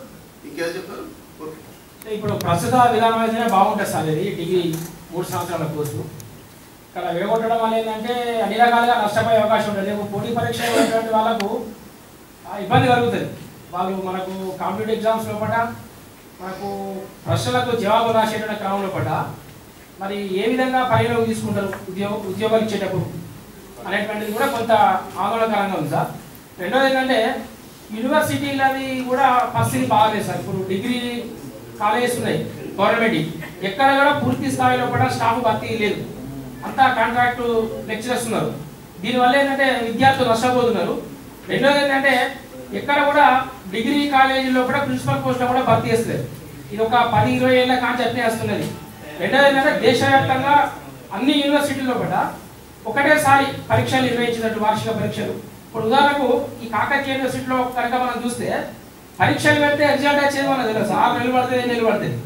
ఇంకేం చెప్పారు ఓకే ఇప్పుడు ప్రస్తుత విధానం అయితేనే బాగుంటుంది సార్ ఇది డిగ్రీ మూడు సంవత్సరాల కోర్సు ఇక్కడ వేగొట్టడం వల్ల ఏంటంటే అన్ని రకాలుగా నష్టపోయే అవకాశం ఉంటుంది రేపు పోటీ పరీక్ష ఉన్నటువంటి వాళ్ళకు ఆ, ఇబ్బంది కలుగుతుంది వాళ్ళు మనకు కాంపిటేటివ్ ఎగ్జామ్స్ లోపల మనకు ప్రశ్నలకు జవాబు రాసేటువంటి క్రమం లోపల మరి ఏ విధంగా పరిగణలోకి తీసుకుంటారు ఉద్యోగ ఉద్యోగాలు ఇచ్చేటప్పుడు అనేటువంటిది కూడా కొంత ఆందోళనకరంగా ఉంది సార్ రెండోది ఏంటంటే యూనివర్సిటీలది కూడా పరిస్థితి బాగాలేదు సార్ ఇప్పుడు డిగ్రీ కాలేజెస్ ఉన్నాయి గవర్నమెంట్ ఎక్కడ కూడా పూర్తి స్థాయిలో కూడా స్టాఫ్ భర్తీ లేదు అంతా కాంట్రాక్ట్ లెక్చరర్స్ ఉన్నారు దీనివల్ల ఏంటంటే విద్యార్థులు నష్టపోతున్నారు రెండోది ఏంటంటే ఎక్కడ కూడా డిగ్రీ కాలేజీలో కూడా ప్రిన్సిపల్ పోస్ట్ కూడా భర్తీ చేస్తారు ఇది ఒక పది ఇరవై ఏళ్ళ కాన్సెప్ట్ వస్తున్నది రెండోది ఏంటంటే దేశవ్యాప్తంగా అన్ని యూనివర్సిటీల్లో కూడా ఒకటేసారి పరీక్షలు నిర్వహించినట్టు వార్షిక పరీక్షలు ఇప్పుడు ఉదాహరణకు ఈ కాకతీయ యూనివర్సిటీలో కనుక మనం చూస్తే పరీక్షలు పెడితే రిజల్ట్ వచ్చేది మనకు తెలుసు ఆరు నెలలు పడుతుంది ఏడు నెలలు పడుతుంది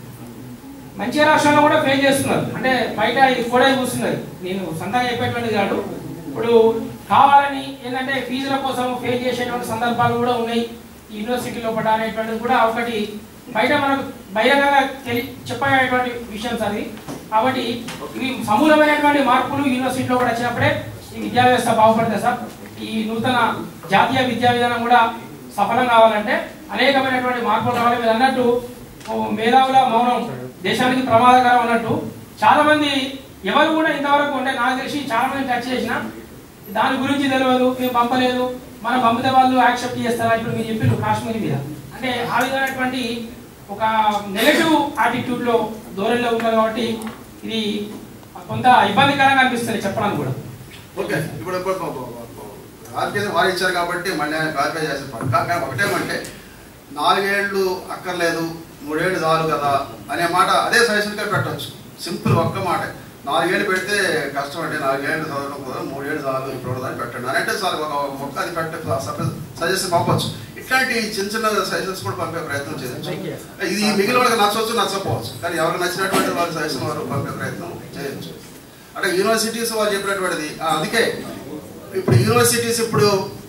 మంచిగా రాష్ట్రంలో కూడా ఫెయిల్ చేస్తున్నారు అంటే బయట ఇది కూడా చూస్తున్నది నేను సొంతంగా చెప్పేటువంటిది కాదు ఇప్పుడు కావాలని ఏంటంటే ఫీజుల కోసం ఫెయిల్ చేసేటువంటి సందర్భాలు కూడా ఉన్నాయి ఈ యూనివర్సిటీలో పడ అనేటువంటిది కూడా ఒకటి బయట మనకు బహిరంగంగా తెలి చెప్పేటువంటి విషయం సార్ ఇది కాబట్టి ఇవి సమూలమైనటువంటి మార్పులు యూనివర్సిటీలో కూడా వచ్చినప్పుడే ఈ విద్యా వ్యవస్థ బాగుపడుతుంది సార్ ఈ నూతన జాతీయ విద్యా విధానం కూడా సఫలం కావాలంటే అనేకమైనటువంటి మార్పులు రావాలి మీరు అన్నట్టు ఓ మేధావుల మౌనం దేశానికి ప్రమాదకరం అన్నట్టు చాలా మంది ఎవరు కూడా ఇంతవరకు అంటే నాకు తెలిసి చాలా మంది టచ్ చేసిన దాని గురించి తెలియదు మేము పంపలేదు మనం పంపితే వాళ్ళు యాక్సెప్ట్ చేస్తారా ఇప్పుడు మీరు చెప్పిన కాశ్మీర్ మీద అంటే ఆ విధమైనటువంటి ఒక నెగటివ్ యాటిట్యూడ్ లో ధోరణిలో ఉన్నారు కాబట్టి ఇది కొంత ఇబ్బందికరంగా అనిపిస్తుంది చెప్పడానికి కూడా ఓకే ఇప్పుడు ఇప్పుడు ఆర్కే వారు ఇచ్చారు కాబట్టి మళ్ళీ ఆయన క్లారిఫై చేస్తారు కానీ ఒకటేమంటే నాలుగేళ్ళు అక్కర్లేదు మూడేళ్ళు చాలు కదా అనే మాట అదే సజెషన్గా పెట్టవచ్చు సింపుల్ ఒక్క మాట నాలుగేళ్ళు పెడితే కష్టం అంటే నాలుగేళ్ళు చదవడం కుదరదు మూడేళ్ళు చాలు ఇప్పుడు అని పెట్టండి అని అంటే చాలు ఒక మొక్క అది పెట్టే సజెషన్ పంపవచ్చు ఇట్లాంటి చిన్న చిన్న సజెషన్స్ కూడా పంపే ప్రయత్నం చేయొచ్చు ఇది మిగిలిన వాళ్ళకి నచ్చవచ్చు నచ్చకపోవచ్చు కానీ ఎవరికి నచ్చినటువంటి వాళ్ళ సజెషన్ వారు పంపే ప్రయత్నం చేయొచ్చు అంటే యూనివర్సిటీస్ వాళ్ళు చెప్పినటువంటిది ఆ, అందుకే ఇప్పుడు యూనివర్సిటీస్ ఇప్పుడు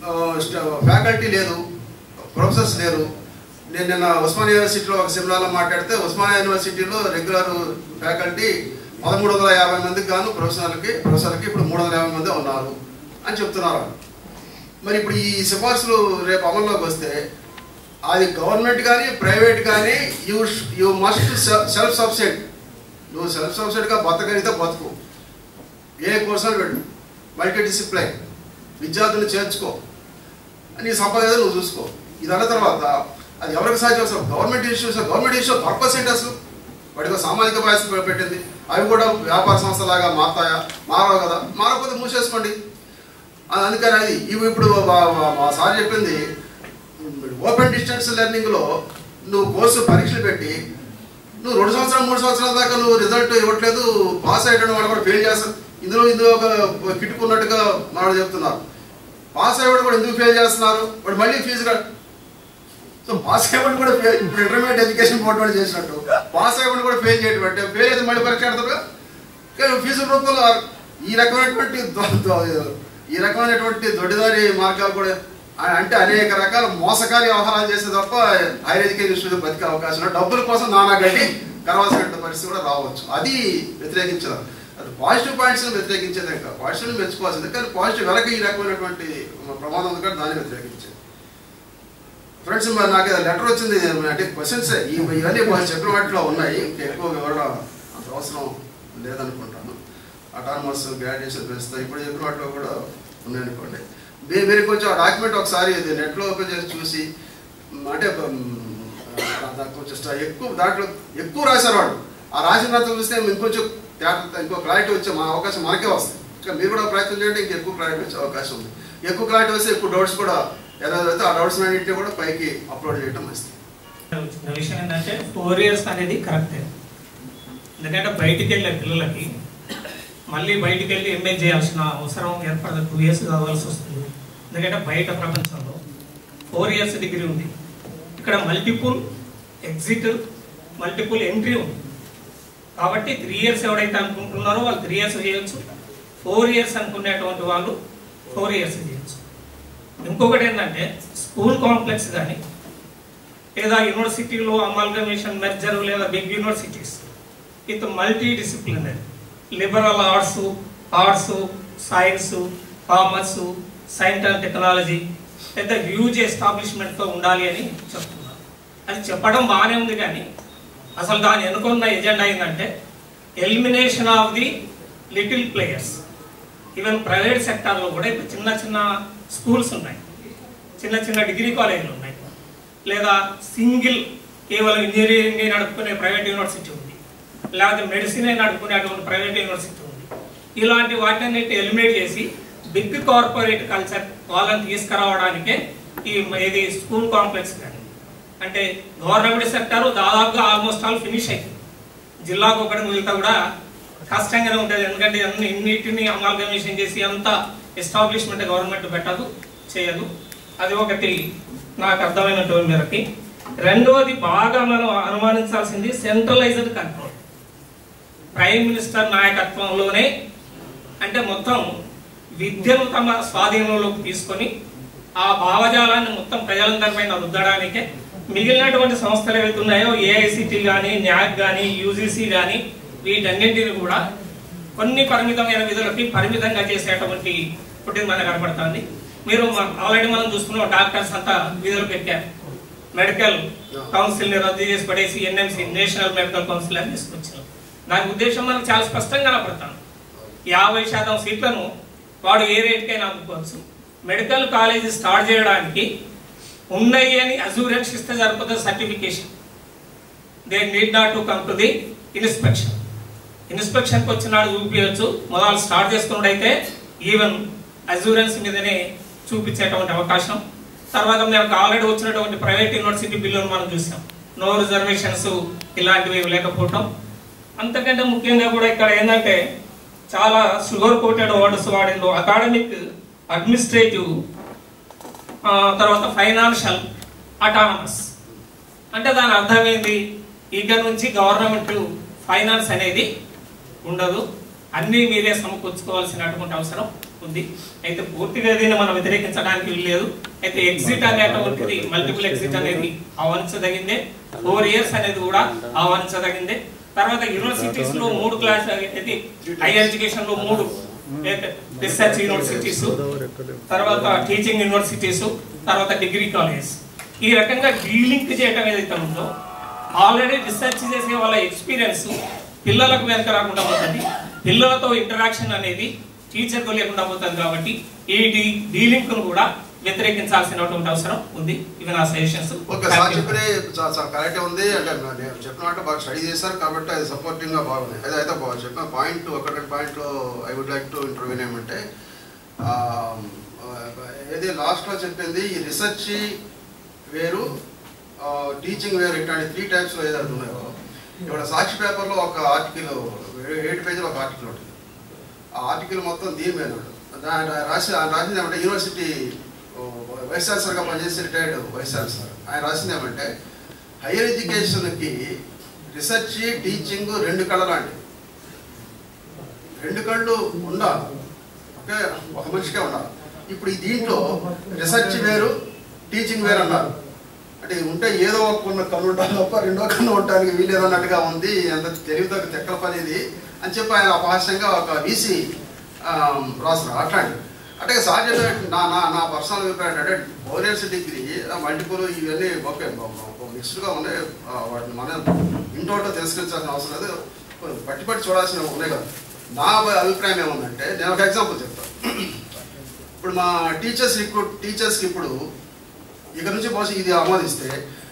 ఫ్యాకల్టీ లేదు ప్రొఫెసర్స్ లేరు నేను నిన్న ఉస్మానియా యూనివర్సిటీలో ఒక సెమినార్లో మాట్లాడితే ఉస్మానియా యూనివర్సిటీలో రెగ్యులర్ ఫ్యాకల్టీ పదమూడు వందల యాభై మందికి గాను ప్రొఫెసర్లకి ప్రొఫెసర్లకి ఇప్పుడు మూడు వందల యాభై మంది ఉన్నారు అని చెప్తున్నారు వాళ్ళు. మరి ఇప్పుడు ఈ సిఫార్సులు రేపు అమల్లోకి వస్తే అది గవర్నమెంట్ కానీ ప్రైవేట్ కానీ you you must self subsistent నువ్వు సెల్ఫ్ సబ్సిడెంట్గా బతకగలిగితే బతుకు ఏ కోర్సులు పెట్టు మల్టీ డిసిప్లైన్ విద్యార్థులు చేర్చుకో నీ సంపద ఏదో నువ్వు చూసుకో ఇది అన్న తర్వాత అది ఎవరికి సాధ్యం అసలు government issues government issue purpose ఏంటి అసలు వాటికి ఒక సామాజిక బాధ్యత పెట్టింది అవి కూడా వ్యాపార సంస్థలాగా మారుతాయా మారవు కదా మారకపోతే మూసేసుకోండి అది అందుకని అది ఇవి ఇప్పుడు మా- మా- మా సార్ చెప్పింది ఓపెన్ డిస్టెన్స్ లెర్నింగ్లో నువ్వు కోర్సు పరీక్షలు పెట్టి నువ్వు రెండు సంవత్సరాలు మూడు సంవత్సరాల దాకా నువ్వు రిజల్ట్ ఇవ్వట్లేదు పాస్ అయ్యేటప్పుడు వాడు కూడా ఫెయిల్ చేస్తారు ఇందులో ఇందులో ఒక కిట్టుకున్నట్టుగా వాళ్ళు చెప్తున్నారు పాస్ అయ్యేవాడు కూడా ఎందుకు ఫెయిల్ చేస్తున్నారు వాడు మళ్ళీ ఫీజు కట్ సో పాస్ అయ్యేవాడు కూడా ఫెయిల్ ఇప్పుడు ఇంటర్మీడియట్ ఎడ్యుకేషన్ బోర్డు వాడు చేసినట్టు పాస్ అయ్యేవాడు కూడా ఫెయిల్ చేయడం అంటే ఫెయిల్ అయితే మళ్ళీ పరీక్ష పెడతారు కానీ ఫీజు రూపంలో ఈ రకమైనటువంటి దొ- దొ- ఈ రకమైనటువంటి దొడిదారి మార్గాలు కూడా ఆ- అంటే అనేక రకాల మోసకారి వ్యవహారాలు చేసే తప్ప హైయర్ ఎడ్యుకేషన్ ఇన్స్టిట్యూట్ బతికే అవకాశం లేదు. డబ్బుల కోసం నానా గడ్డి కరవాల్సిన పరిస్థితి కూడా రావచ్చు అది వ్యతిరేకించడం అది పాజిటివ్ పాయింట్స్ వ్యతిరేకించేదే కాదు పాజిటివ్ మెచ్చుకోవాల్సిందే కానీ పాజిటివ్ వెనక ఈ రకమైనటువంటి ప్రమాదం ఉంది కాబట్టి దాన్ని వ్యతిరేకించేది ఫ్రెండ్స్ మరి నాకు లెటర్ వచ్చింది అంటే క్వశ్చన్స్ ఇవన్నీ వాళ్ళు చెప్పిన వాటిలో ఉన్నాయి ఇంకా ఎక్కువ వివరణ అంత అవసరం లేదనుకుంటాను అటానమస్ గ్రాడ్యుయేషన్ పెంచుతా ఇప్పుడు చెప్పిన వాటిలో కూడా ఉన్నాయనుకోండి మీరు మీరు కొంచెం ఆ డాక్యుమెంట్ ఒకసారి ఇది నెట్లో ఓపెన్ చేసి చూసి మ్, అంటే మ్, ఆ, దానికి కొంచెం స్ట- ఎక్కువ దాంట్లో ఎక్కువ రాశారు వాడు ఆ రాసినంత చూస్తే ఇంకొంచెం తేట ఇంకో క్లారిటీ వచ్చే మా అవకాశం మనకే వస్తుంది ఇంకా మీరు కూడా ప్రయత్నం చేయండి ఇంకా ఎక్కువ క్లారిటీ వచ్చే అవకాశం ఉంది ఎక్కువ క్లారిటీ వస్తే ఎక్కువ డౌట్స్ కూడా ఏదైతే ఆ డౌట్స్ అన్నింటినీ కూడా పైకి అప్లోడ్ చేయడం మంచిది చిన్న విషయం ఏంటంటే ఫోర్ ఇయర్స్ అనేది కరెక్టే ఎందుకంటే బయటికి వెళ్ళే పిల్లలకి మళ్ళీ బయటికి వెళ్ళి ఎంఏ చేయాల్సిన అవసరం ఏర్పడదు టూ ఇయర్స్ చదవాల్సి వస్తుంది ఎందుకంటే బయట ప్రపంచంలో ఫోర్ ఇయర్స్ డిగ్రీ ఉంది ఇక్కడ మల్టిపుల్ ఎగ్జిట్ మల్టిపుల్ ఎంట్రీ ఉంది కాబట్టి త్రీ ఇయర్స్ ఎవడైతే అనుకుంటున్నారో వాళ్ళు త్రీ ఇయర్స్ చేయొచ్చు ఫోర్ ఇయర్స్ అనుకునేటువంటి వాళ్ళు ఫోర్ ఇయర్స్ చేయొచ్చు ఇంకొకటి ఏంటంటే స్కూల్ కాంప్లెక్స్ కానీ లేదా యూనివర్సిటీలో అమాల్గమేషన్ మెర్జర్ లేదా big universities with multi disciplinary liberal arts arts science commerce science and technology పెద్ద హ్యూజ్ ఎస్టాబ్లిష్మెంట్తో ఉండాలి అని చెప్తున్నారు అది చెప్పడం బాగానే ఉంది కానీ అసలు దాని ఎన్నుకున్న ఎజెండా ఏంటంటే elimination of the little players even private సెక్టార్లో కూడా ఇప్పుడు చిన్న చిన్న స్కూల్స్ ఉన్నాయి చిన్న చిన్న డిగ్రీ కాలేజీలు ఉన్నాయి లేదా సింగిల్ కేవలం ఇంజనీరింగ్ నడుపుకునే ప్రైవేట్ యూనివర్సిటీ ఉంది లేకపోతే మెడిసిన్ నడుపుకునేటువంటి ప్రైవేట్ యూనివర్సిటీ ఉంది ఇలాంటి వాటిని ఎలిమినేట్ చేసి బిగ్ కార్పొరేట్ కల్చర్ వాళ్ళని తీసుకురావడానికే ఈ ఇది స్కూల్ కాంప్లెక్స్ కానీ అంటే గవర్నమెంట్ సెక్టర్ దాదాపుగా ఆల్మోస్ట్ ఆల్ ఫినిష్ అయింది జిల్లాకు ఒకటి మిగతా కూడా కష్టంగానే ఉంటుంది ఎందుకంటే అన్ని ఇన్నిటిని అమాల్గమేషన్ చేసి అంత ఎస్టాబ్లిష్మెంట్ గవర్నమెంట్ పెట్టదు చేయదు అది ఒకటి నాకు అర్థమైనటువంటి మేరకి రెండవది బాగా మనం అనుమానించాల్సింది సెంట్రలైజ్డ్ కంట్రోల్ ప్రైమ్ మినిస్టర్ నాయకత్వంలోనే అంటే మొత్తం విద్యను తమ స్వాధీనంలోకి తీసుకొని ఆ భావజాలాన్ని మొత్తం ప్రజలందరిపైన రుద్దడానికే మిగిలినటువంటి సంస్థలు ఏవైతే ఉన్నాయో ఏఐసిటి కానీ న్యాక్ కానీ యూజీసీ కానీ వీటన్నింటిని కూడా కొన్ని పరిమితమైన విధులకి పరిమితంగా చేసేటువంటి పుట్టిన మనకు కనపడుతుంది మీరు ఆల్రెడీ మనం చూస్తున్నాం డాక్టర్స్ అంతా విధులు పెట్టారు మెడికల్ కౌన్సిల్ ని రద్దు చేసి పడేసి ఎన్ఎంసి నేషనల్ మెడికల్ కౌన్సిల్ అని తీసుకొచ్చారు దాని ఉద్దేశం మనకు చాలా స్పష్టంగా కనపడతాను యాభై శాతం సీట్లను వాడు ఏ రేట్కైనా అమ్ముకోవచ్చు మెడికల్ కాలేజీ స్టార్ట్ చేయడానికి ఉన్నాయి అని అజూరెన్స్ ఇస్తే సరిపోతుంది certification they need not to come to the inspection ఇన్స్పెక్షన్కి వచ్చినాడు చూపించవచ్చు మొదలు స్టార్ట్ చేసుకున్నట్టయితే ఈవెన్ అజూరెన్స్ మీదనే చూపించేటువంటి అవకాశం తర్వాత మనకు ఆల్రెడీ వచ్చినటువంటి ప్రైవేట్ యూనివర్సిటీ బిల్లును మనం చూసాం నో రిజర్వేషన్స్ ఇలాంటివి ఏవి లేకపోవటం అంతకంటే ముఖ్యంగా కూడా ఇక్కడ ఏంటంటే చాలా షుగర్ కోటెడ్ వర్డ్స్ వాడిండు అకాడమిక్ అడ్మినిస్ట్రేటివ్ తర్వాత ఫైనాన్షియల్ అటానమస్ అంటే దాని అర్థం ఏంటి ఇక నుంచి గవర్నమెంట్ ఫైనాన్స్ అనేది ఉండదు అన్నీ మీరే సమకూర్చుకోవాల్సినటువంటి అవసరం ఉంది అయితే పూర్తిగా దీన్ని మనం వ్యతిరేకించడానికి వీల్లేదు అయితే ఎగ్జిట్ అనేటువంటిది మల్టిపుల్ ఎగ్జిట్ అనేది ఆహ్వానించదగిందే ఫోర్ ఇయర్స్ అనేది కూడా ఆహ్వానించదగిందే తర్వాత యూనివర్సిటీస్ లో మూడు క్లాస్ అనేది హైయర్ ఎడ్యుకేషన్ లో మూడు రీసెర్చ్ యూనివర్సిటీస్ తర్వాత టీచింగ్ యూనివర్సిటీస్ తర్వాత డిగ్రీ కాలేజ్ ఈ రకంగా డీలింక్ చేయటం ఏదైతే ఉందో ఆల్రెడీ రీసెర్చ్ చేసే వాళ్ళ ఎక్స్పీరియన్స్ పిల్లలకు వెనక రాకుండా పోతుంది పిల్లలతో ఇంటరాక్షన్ అనేది టీచర్కు లేకుండా పోతుంది కాబట్టి ఈ డీ డీలింక్ ను కూడా వ్యతిరేకించాల్సినటువంటి అవసరం ఉంది ఇవి నా సజెషన్స్ ఓకే సార్ చెప్పినే చాలా చాలా కరెక్ట్ ఉంది అంటే నేను చెప్పిన మాట బాగా స్టడీ చేశారు కాబట్టి అది సపోర్టింగ్ గా బాగుంది అది అయితే బాగా చెప్పిన పాయింట్ ఒకటి పాయింట్ లో I would like to intervene ఏమంటే ఆ, ఏది లాస్ట్ లో చెప్పింది ఈ రీసెర్చ్ వేరు టీచింగ్ వేరు ఇట్లాంటి త్రీ టైప్స్ లో ఏదైతే ఉన్నాయో ఇక్కడ సాక్షి పేపర్లో ఒక ఆర్టికల్ ఏడు పేజీలో ఒక ఆర్టికల్ ఉంటుంది ఆ ఆర్టికల్ మొత్తం దీని మీద ఉంటుంది దాని రాసి ఆయన రాసింది ఏమంటే యూనివర్సిటీ వైస్ ఛాన్సలర్గా పనిచేసి రిటైర్డ్ వైస్ ఛాన్సలర్ ఆయన రాసింది ఏమంటే హైయర్ ఎడ్యుకేషన్కి రీసెర్చ్ టీచింగ్ రెండు కళ్ళ లాంటివి రెండు కళ్ళు ఉండాలి ఓకే ఒక మనిషికే ఉండాలి ఇప్పుడు ఈ దీంట్లో రీసెర్చ్ వేరు టీచింగ్ వేరు అన్నారు అంటే ఇది ఉంటే ఏదో ఒక కొన్న కన్ను ఉండాలి తప్ప రెండో కన్ను ఉండడానికి వీలేదు అన్నట్టుగా ఉంది ఎంత తెలివితో తెక్కల పని ఇది అని చెప్పి ఆయన అపహాస్యంగా ఒక వీసీ రాస్తారు అట్లాంటి అంటే సహజంగా నా నా నా పర్సనల్ అభిప్రాయం అంటే ఓరియన్స్ డిగ్రీ మల్టిపుల్ ఇవన్నీ ఓకే మిక్స్డ్గా ఉన్నాయి ఆ, వాటిని మనం ఇంటోటో తిరస్కరించాల్సిన అవసరం లేదు కొన్ని పట్టి పట్టి చూడాల్సిన ఉన్నాయి కదా నా అభిప్రాయం ఏముందంటే నేను ఒక ఎగ్జాంపుల్ చెప్తాను ఇప్పుడు మా టీచర్స్ రిక్రూట్ టీచర్స్కి ఇప్పుడు ఇక నుంచి బహుశా ఇది ఆమోదిస్తే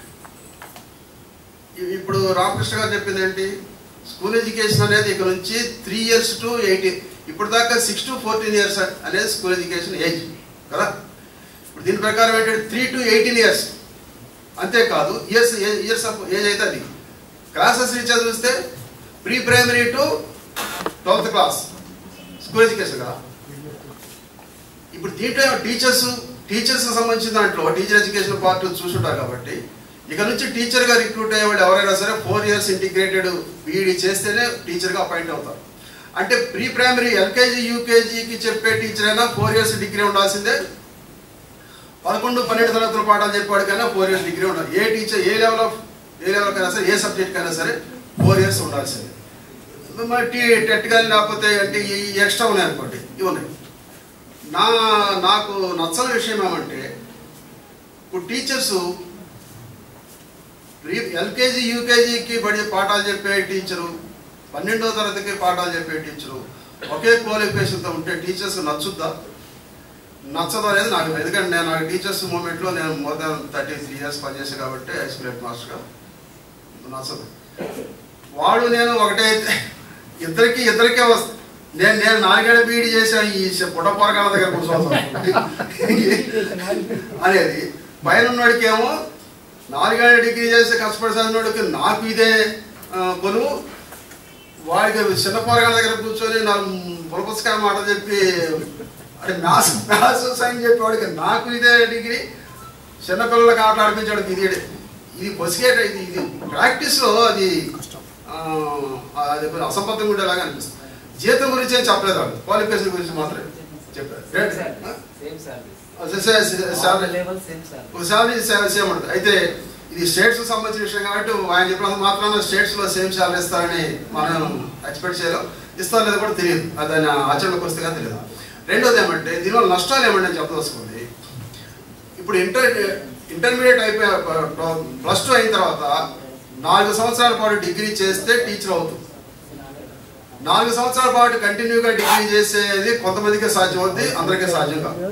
ఇ- ఇప్పుడు రామకృష్ణ గారు చెప్పింది ఏంటి స్కూల్ ఎడ్యుకేషన్ అనేది ఇక నుంచి త్రీ ఇయర్స్ టు ఎయిటీన్ ఇప్పుడు దాకా సిక్స్ టు ఫోర్టీన్ ఇయర్స్ అనేది స్కూల్ ఎడ్యుకేషన్ ఏజ్ కదా ఇప్పుడు దీని ప్రకారం ఏంటంటే త్రీ టు ఎయిటీన్ ఇయర్స్ అంతేకాదు ఇయర్స్ ఇయర్స్ ఆఫ్ ఏజ్ అయితే అది క్లాసెస్ రీచ్ చూస్తే pre primary to twelfth class school education కదా ఇప్పుడు దీంట్లో టీచర్స్ టీచర్స్ సంబంధించిన దాంట్లో టీచర్ ఎడ్యుకేషన్ పార్ట్ చూసుంటారు కాబట్టి ఇక నుంచి టీచర్గా రిక్రూట్ అయ్యే వాళ్ళు ఎవరైనా సరే ఫోర్ ఇయర్స్ ఇంటిగ్రేటెడ్ బీఈడి చేస్తేనే టీచర్గా అపాయింట్ అవుతారు అంటే ప్రీ ప్రైమరీ ఎల్కేజీ యూకేజీకి చెప్పే టీచర్ అయినా ఫోర్ ఇయర్స్ డిగ్రీ ఉండాల్సిందే పదకొండు పన్నెండు తరగతుల పాఠాలు చెప్పాడికైనా ఫోర్ ఇయర్స్ డిగ్రీ ఉండాలి ఏ టీచర్ ఏ లెవెల్ ఆఫ్ ఏ లెవెల్ కైనా సరే ఏ సబ్జెక్ట్ కైనా సరే ఫోర్ ఇయర్స్ ఉండాల్సిందే మరి టీ టెట్ కానీ లేకపోతే అంటే ఈ ఎక్స్ట్రా ఉన్నాయి అనుకోండి ఇవి ఉన్నాయి నా నాకు నచ్చని విషయం ఏమంటే ఇప్పుడు టీచర్స్ ఎల్కేజీ యూకేజీకి బడి పాఠాలు చెప్పే టీచరు పన్నెండో తరగతికి పాఠాలు చెప్పే టీచరు ఒకే క్వాలిఫికేషన్తో ఉంటే టీచర్స్ నచ్చుద్దా నచ్చదు అనేది నాకు ఎందుకంటే నేను నాకు టీచర్స్ మూమెంట్లో నేను more than thirty three years పనిచేసాను కాబట్టి హై స్కూల్ హెడ్ మాస్టర్గా నచ్చదు వాళ్ళు నేను ఒకటే ఇద్దరికి ఇద్దరికే వస్తా నేను నేను నాలుగేళ్ళ బీఈడి చేశాను ఈ పుట్ట పొరగాల దగ్గర కూర్చోవాలి అనేది పైన ఉన్నోడికేమో నాలుగేళ్ళ డిగ్రీ చేసి కష్టపడి చదివినోడికి నాకు ఇదే ఆ, కొలువు వాడికి చిన్న పోరగాళ్ళ దగ్గర కూర్చొని నాకు పులపుస్తకాయ మాట చెప్పి అంటే మ్యాథ్స్ మ్యాథ్స్ సైన్ చెప్పేవాడికి నాకు ఇదే డిగ్రీ చిన్నపిల్లలకి ఆట ఆడిపించాడు ఇది ఇది బసికేట ఇది ఇది ప్రాక్టీస్లో అది ఆ, అది కొంచెం అసంబద్ధంగా ఉండేలాగా అనిపిస్తుంది జీతం గురించి ఏం చెప్పలేదు వాళ్ళు క్వాలిఫికేషన్ గురించి మాత్రమే చెప్పారు రేట్, ఆ? సేమ్ సర్వీస్ సే- సే- సే- శాలరీ లెవెల్ సేమ్ సర్వీస్ ఒక శాలరీ సే- సేమ్ ఉంటుంది అయితే ఇది స్టేట్స్ సంబంధించిన విషయం కాబట్టి ఆయన చెప్పినంత మాత్రాన స్టేట్స్ లో సేమ్ శాలరీ ఇస్తారని మనం ఎక్స్పెక్ట్ చేయలేం ఇస్తారు లేదో కూడా తెలియదు అది దాని ఆచరణకు వస్తే కానీ తెలియదు రెండోది ఏమంటే దీనివల్ల నష్టాలు ఏమంటే నేను చెప్పదలుచుకుంది ఇప్పుడు ఇంటర్ ఇంటర్మీడియట్ అయిపోయా ప్లస్ టూ అయిన తర్వాత నాలుగు సంవత్సరాల పాటు డిగ్రీ చేస్తే టీచర్ అవుతుంది నాలుగు సంవత్సరాల పాటు కంటిన్యూగా డిగ్రీ చేసేది కొంతమందికే సాధ్యం అవుతుంది అందరికీ సాధ్యం కాదు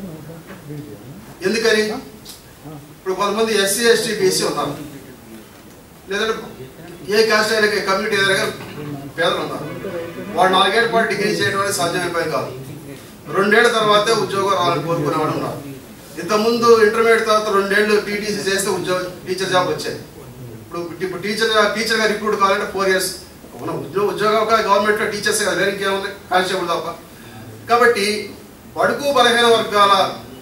ఎందుకని ఇప్పుడు కొంతమంది ఎస్సీ ఎస్టీ బీసీ ఉన్నారు లేదంటే ఏ కాస్ట్ అయినా కమ్యూనిటీ ఏదైనా పేదలు ఉన్నారు వాడు నాలుగేళ్ల పాటు డిగ్రీ చేయడం అనేది సాధ్యమైపోయింది కాదు రెండేళ్ల తర్వాతే ఉద్యోగం రావాలని కోరుకునేవాడు ఉన్నారు ఇంతకుముందు ఇంటర్మీడియట్ తర్వాత రెండేళ్లు టీటీసీ చేస్తే ఉద్యోగ టీచర్ జాబ్ వచ్చేది ఇప్పుడు ఇప్పుడు టీచర్ టీచర్గా రిక్రూట్ కావాలంటే ఫోర్ ఇయర్స్ ఉన్న ఉద్యోగ ఉద్యోగం గవర్నమెంట్లో టీచర్స్ కదా వేరే ఇంకేముంది కానిస్టేబుల్ తప్ప కాబట్టి బడుగు బలహీన వర్గాల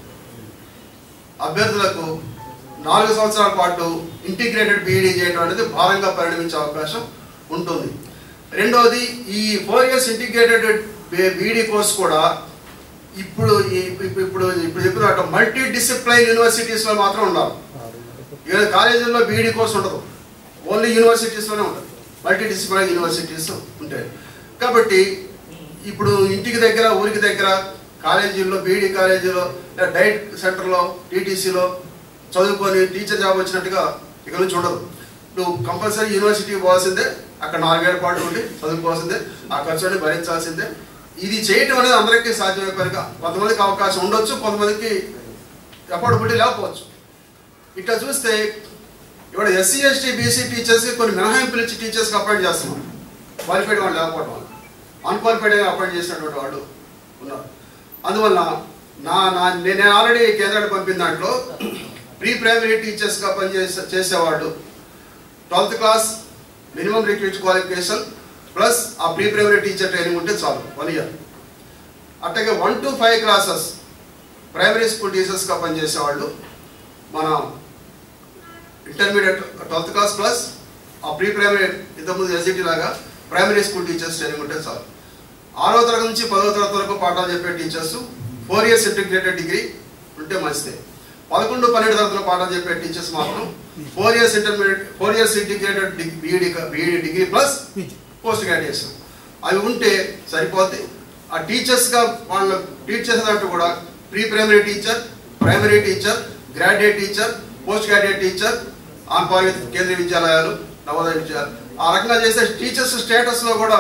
అభ్యర్థులకు నాలుగు సంవత్సరాల పాటు ఇంటిగ్రేటెడ్ బీఈడీ చేయడం అనేది భారంగా పరిణమించే అవకాశం ఉంటుంది రెండవది ఈ four years integrated B Ed course కూడా ఇప్పుడు ఈ- ఇప్పుడు ఇప్పుడు ఇప్పుడు చెప్పినట్టు మల్టీ డిసిప్లైన్ యూనివర్సిటీస్లో మాత్రం ఉండాలి ఇక కాలేజీల్లో బీఈడీ కోర్స్ ఉండదు ఓన్లీ యూనివర్సిటీస్లోనే ఉంటుంది మల్టీ డిసిప్లైన్ యూనివర్సిటీస్ ఉంటాయి కాబట్టి ఇప్పుడు ఇంటికి దగ్గర ఊరికి దగ్గర కాలేజీల్లో బీఈడీ కాలేజీలో లేదా డైట్ సెంటర్లో టీటీసీలో చదువుకొని టీచర్ జాబ్ వచ్చినట్టుగా ఇక నుంచి ఉండదు నువ్వు కంపల్సరీ యూనివర్సిటీ పోవాల్సిందే అక్కడ నాలుగేళ్ల పాటు ఉండి చదువుకోవాల్సిందే ఆ ఖర్చుని భరించాల్సిందే ఇది చేయటం అనేది అందరికీ సాధ్యమే కనుక కొంతమందికి అవకాశం ఉండొచ్చు కొంతమందికి ఎప్పటిబుట్టి లేకపోవచ్చు ఇట్లా చూస్తే ఇవాళ ఎస్సీ ఎస్టీ బీసీ టీచర్స్కి కొన్ని మినహాయింపులు ఇచ్చి టీచర్స్కి అపాయింట్ చేస్తున్నాం క్వాలిఫైడ్ వాళ్ళు లేకపోవడం వల్ల అన్క్వాలిఫైడ్గా అపాయింట్ చేసినటువంటి వాళ్ళు ఉన్నారు అందువల్ల నా నా నేను ఆల్రెడీ కేంద్రానికి పంపిన దాంట్లో ప్రీ ప్రైమరీ టీచర్స్గా పనిచేసే చేసేవాళ్ళు twelfth class minimum required qualification plus ఆ ప్రీ ప్రైమరీ టీచర్ ట్రైనింగ్ ఉంటే చాలు వన్ ఇయర్ అట్లాగే one to five classes primary school టీచర్స్గా పనిచేసేవాళ్ళు మన ఇంటర్మీడియట్ ట్వెల్త్ క్లాస్ ప్లస్ ఆ ప్రీ ప్రైమరీ ఇంతకుముందు ఎస్జిటి లాగా ప్రైమరీ స్కూల్ టీచర్స్ ట్రైనింగ్ ఉంటే చాలు ఆరో తరగతి నుంచి పదో తరగతి వరకు పాఠాలు చెప్పే teachers four years integrated degree ఉంటే మంచిదే పదకొండు పన్నెండు తరగతుల పాఠాలు చెప్పే టీచర్స్ మాత్రం four years intermediate four years integrated B Ed B Ed degree plus post graduation అవి ఉంటే సరిపోద్ది ఆ టీచర్స్గా వాళ్ళ టీచ్ చేసేదాంట్లో కూడా pre primary teacher primary teacher graduate teacher post graduate teacher ఆన్పాలి కేంద్రీయ విద్యాలయాలు నవోదయ విద్యాలయాలు ఆ రకంగా చేసే టీచర్స్ స్టేటస్లో కూడా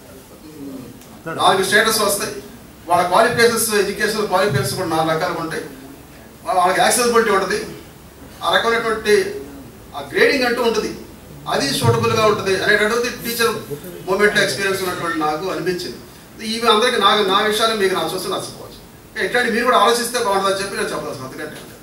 నాలుగు స్టేటస్ వస్తాయి వాళ్ళ క్వాలిఫికేషన్స్ ఎడ్యుకేషన్ క్వాలిఫికేషన్స్ కూడా నాలుగు రకాలుగా ఉంటాయి వాళ్ళ- వాళ్ళకి యాక్సెసిబిలిటీ ఉంటుంది ఆ రకమైనటువంటి ఆ గ్రేడింగ్ అంటూ ఉంటుంది అది సూటబుల్గా ఉంటుంది అనేటటువంటి టీచర్ మూమెంట్లో ఎక్స్పీరియన్స్ ఉన్నటువంటి నాకు అనిపించింది ఇవి అందరికీ నాకు నా విషయాలు మీకు నా చూస్తే నచ్చకపోవచ్చు ఇట్లాంటి మీరు కూడా ఆలోచిస్తే బాగుంటుందని చెప్పి నేను చెప్పదలుచుకున్నాను అందుకంటే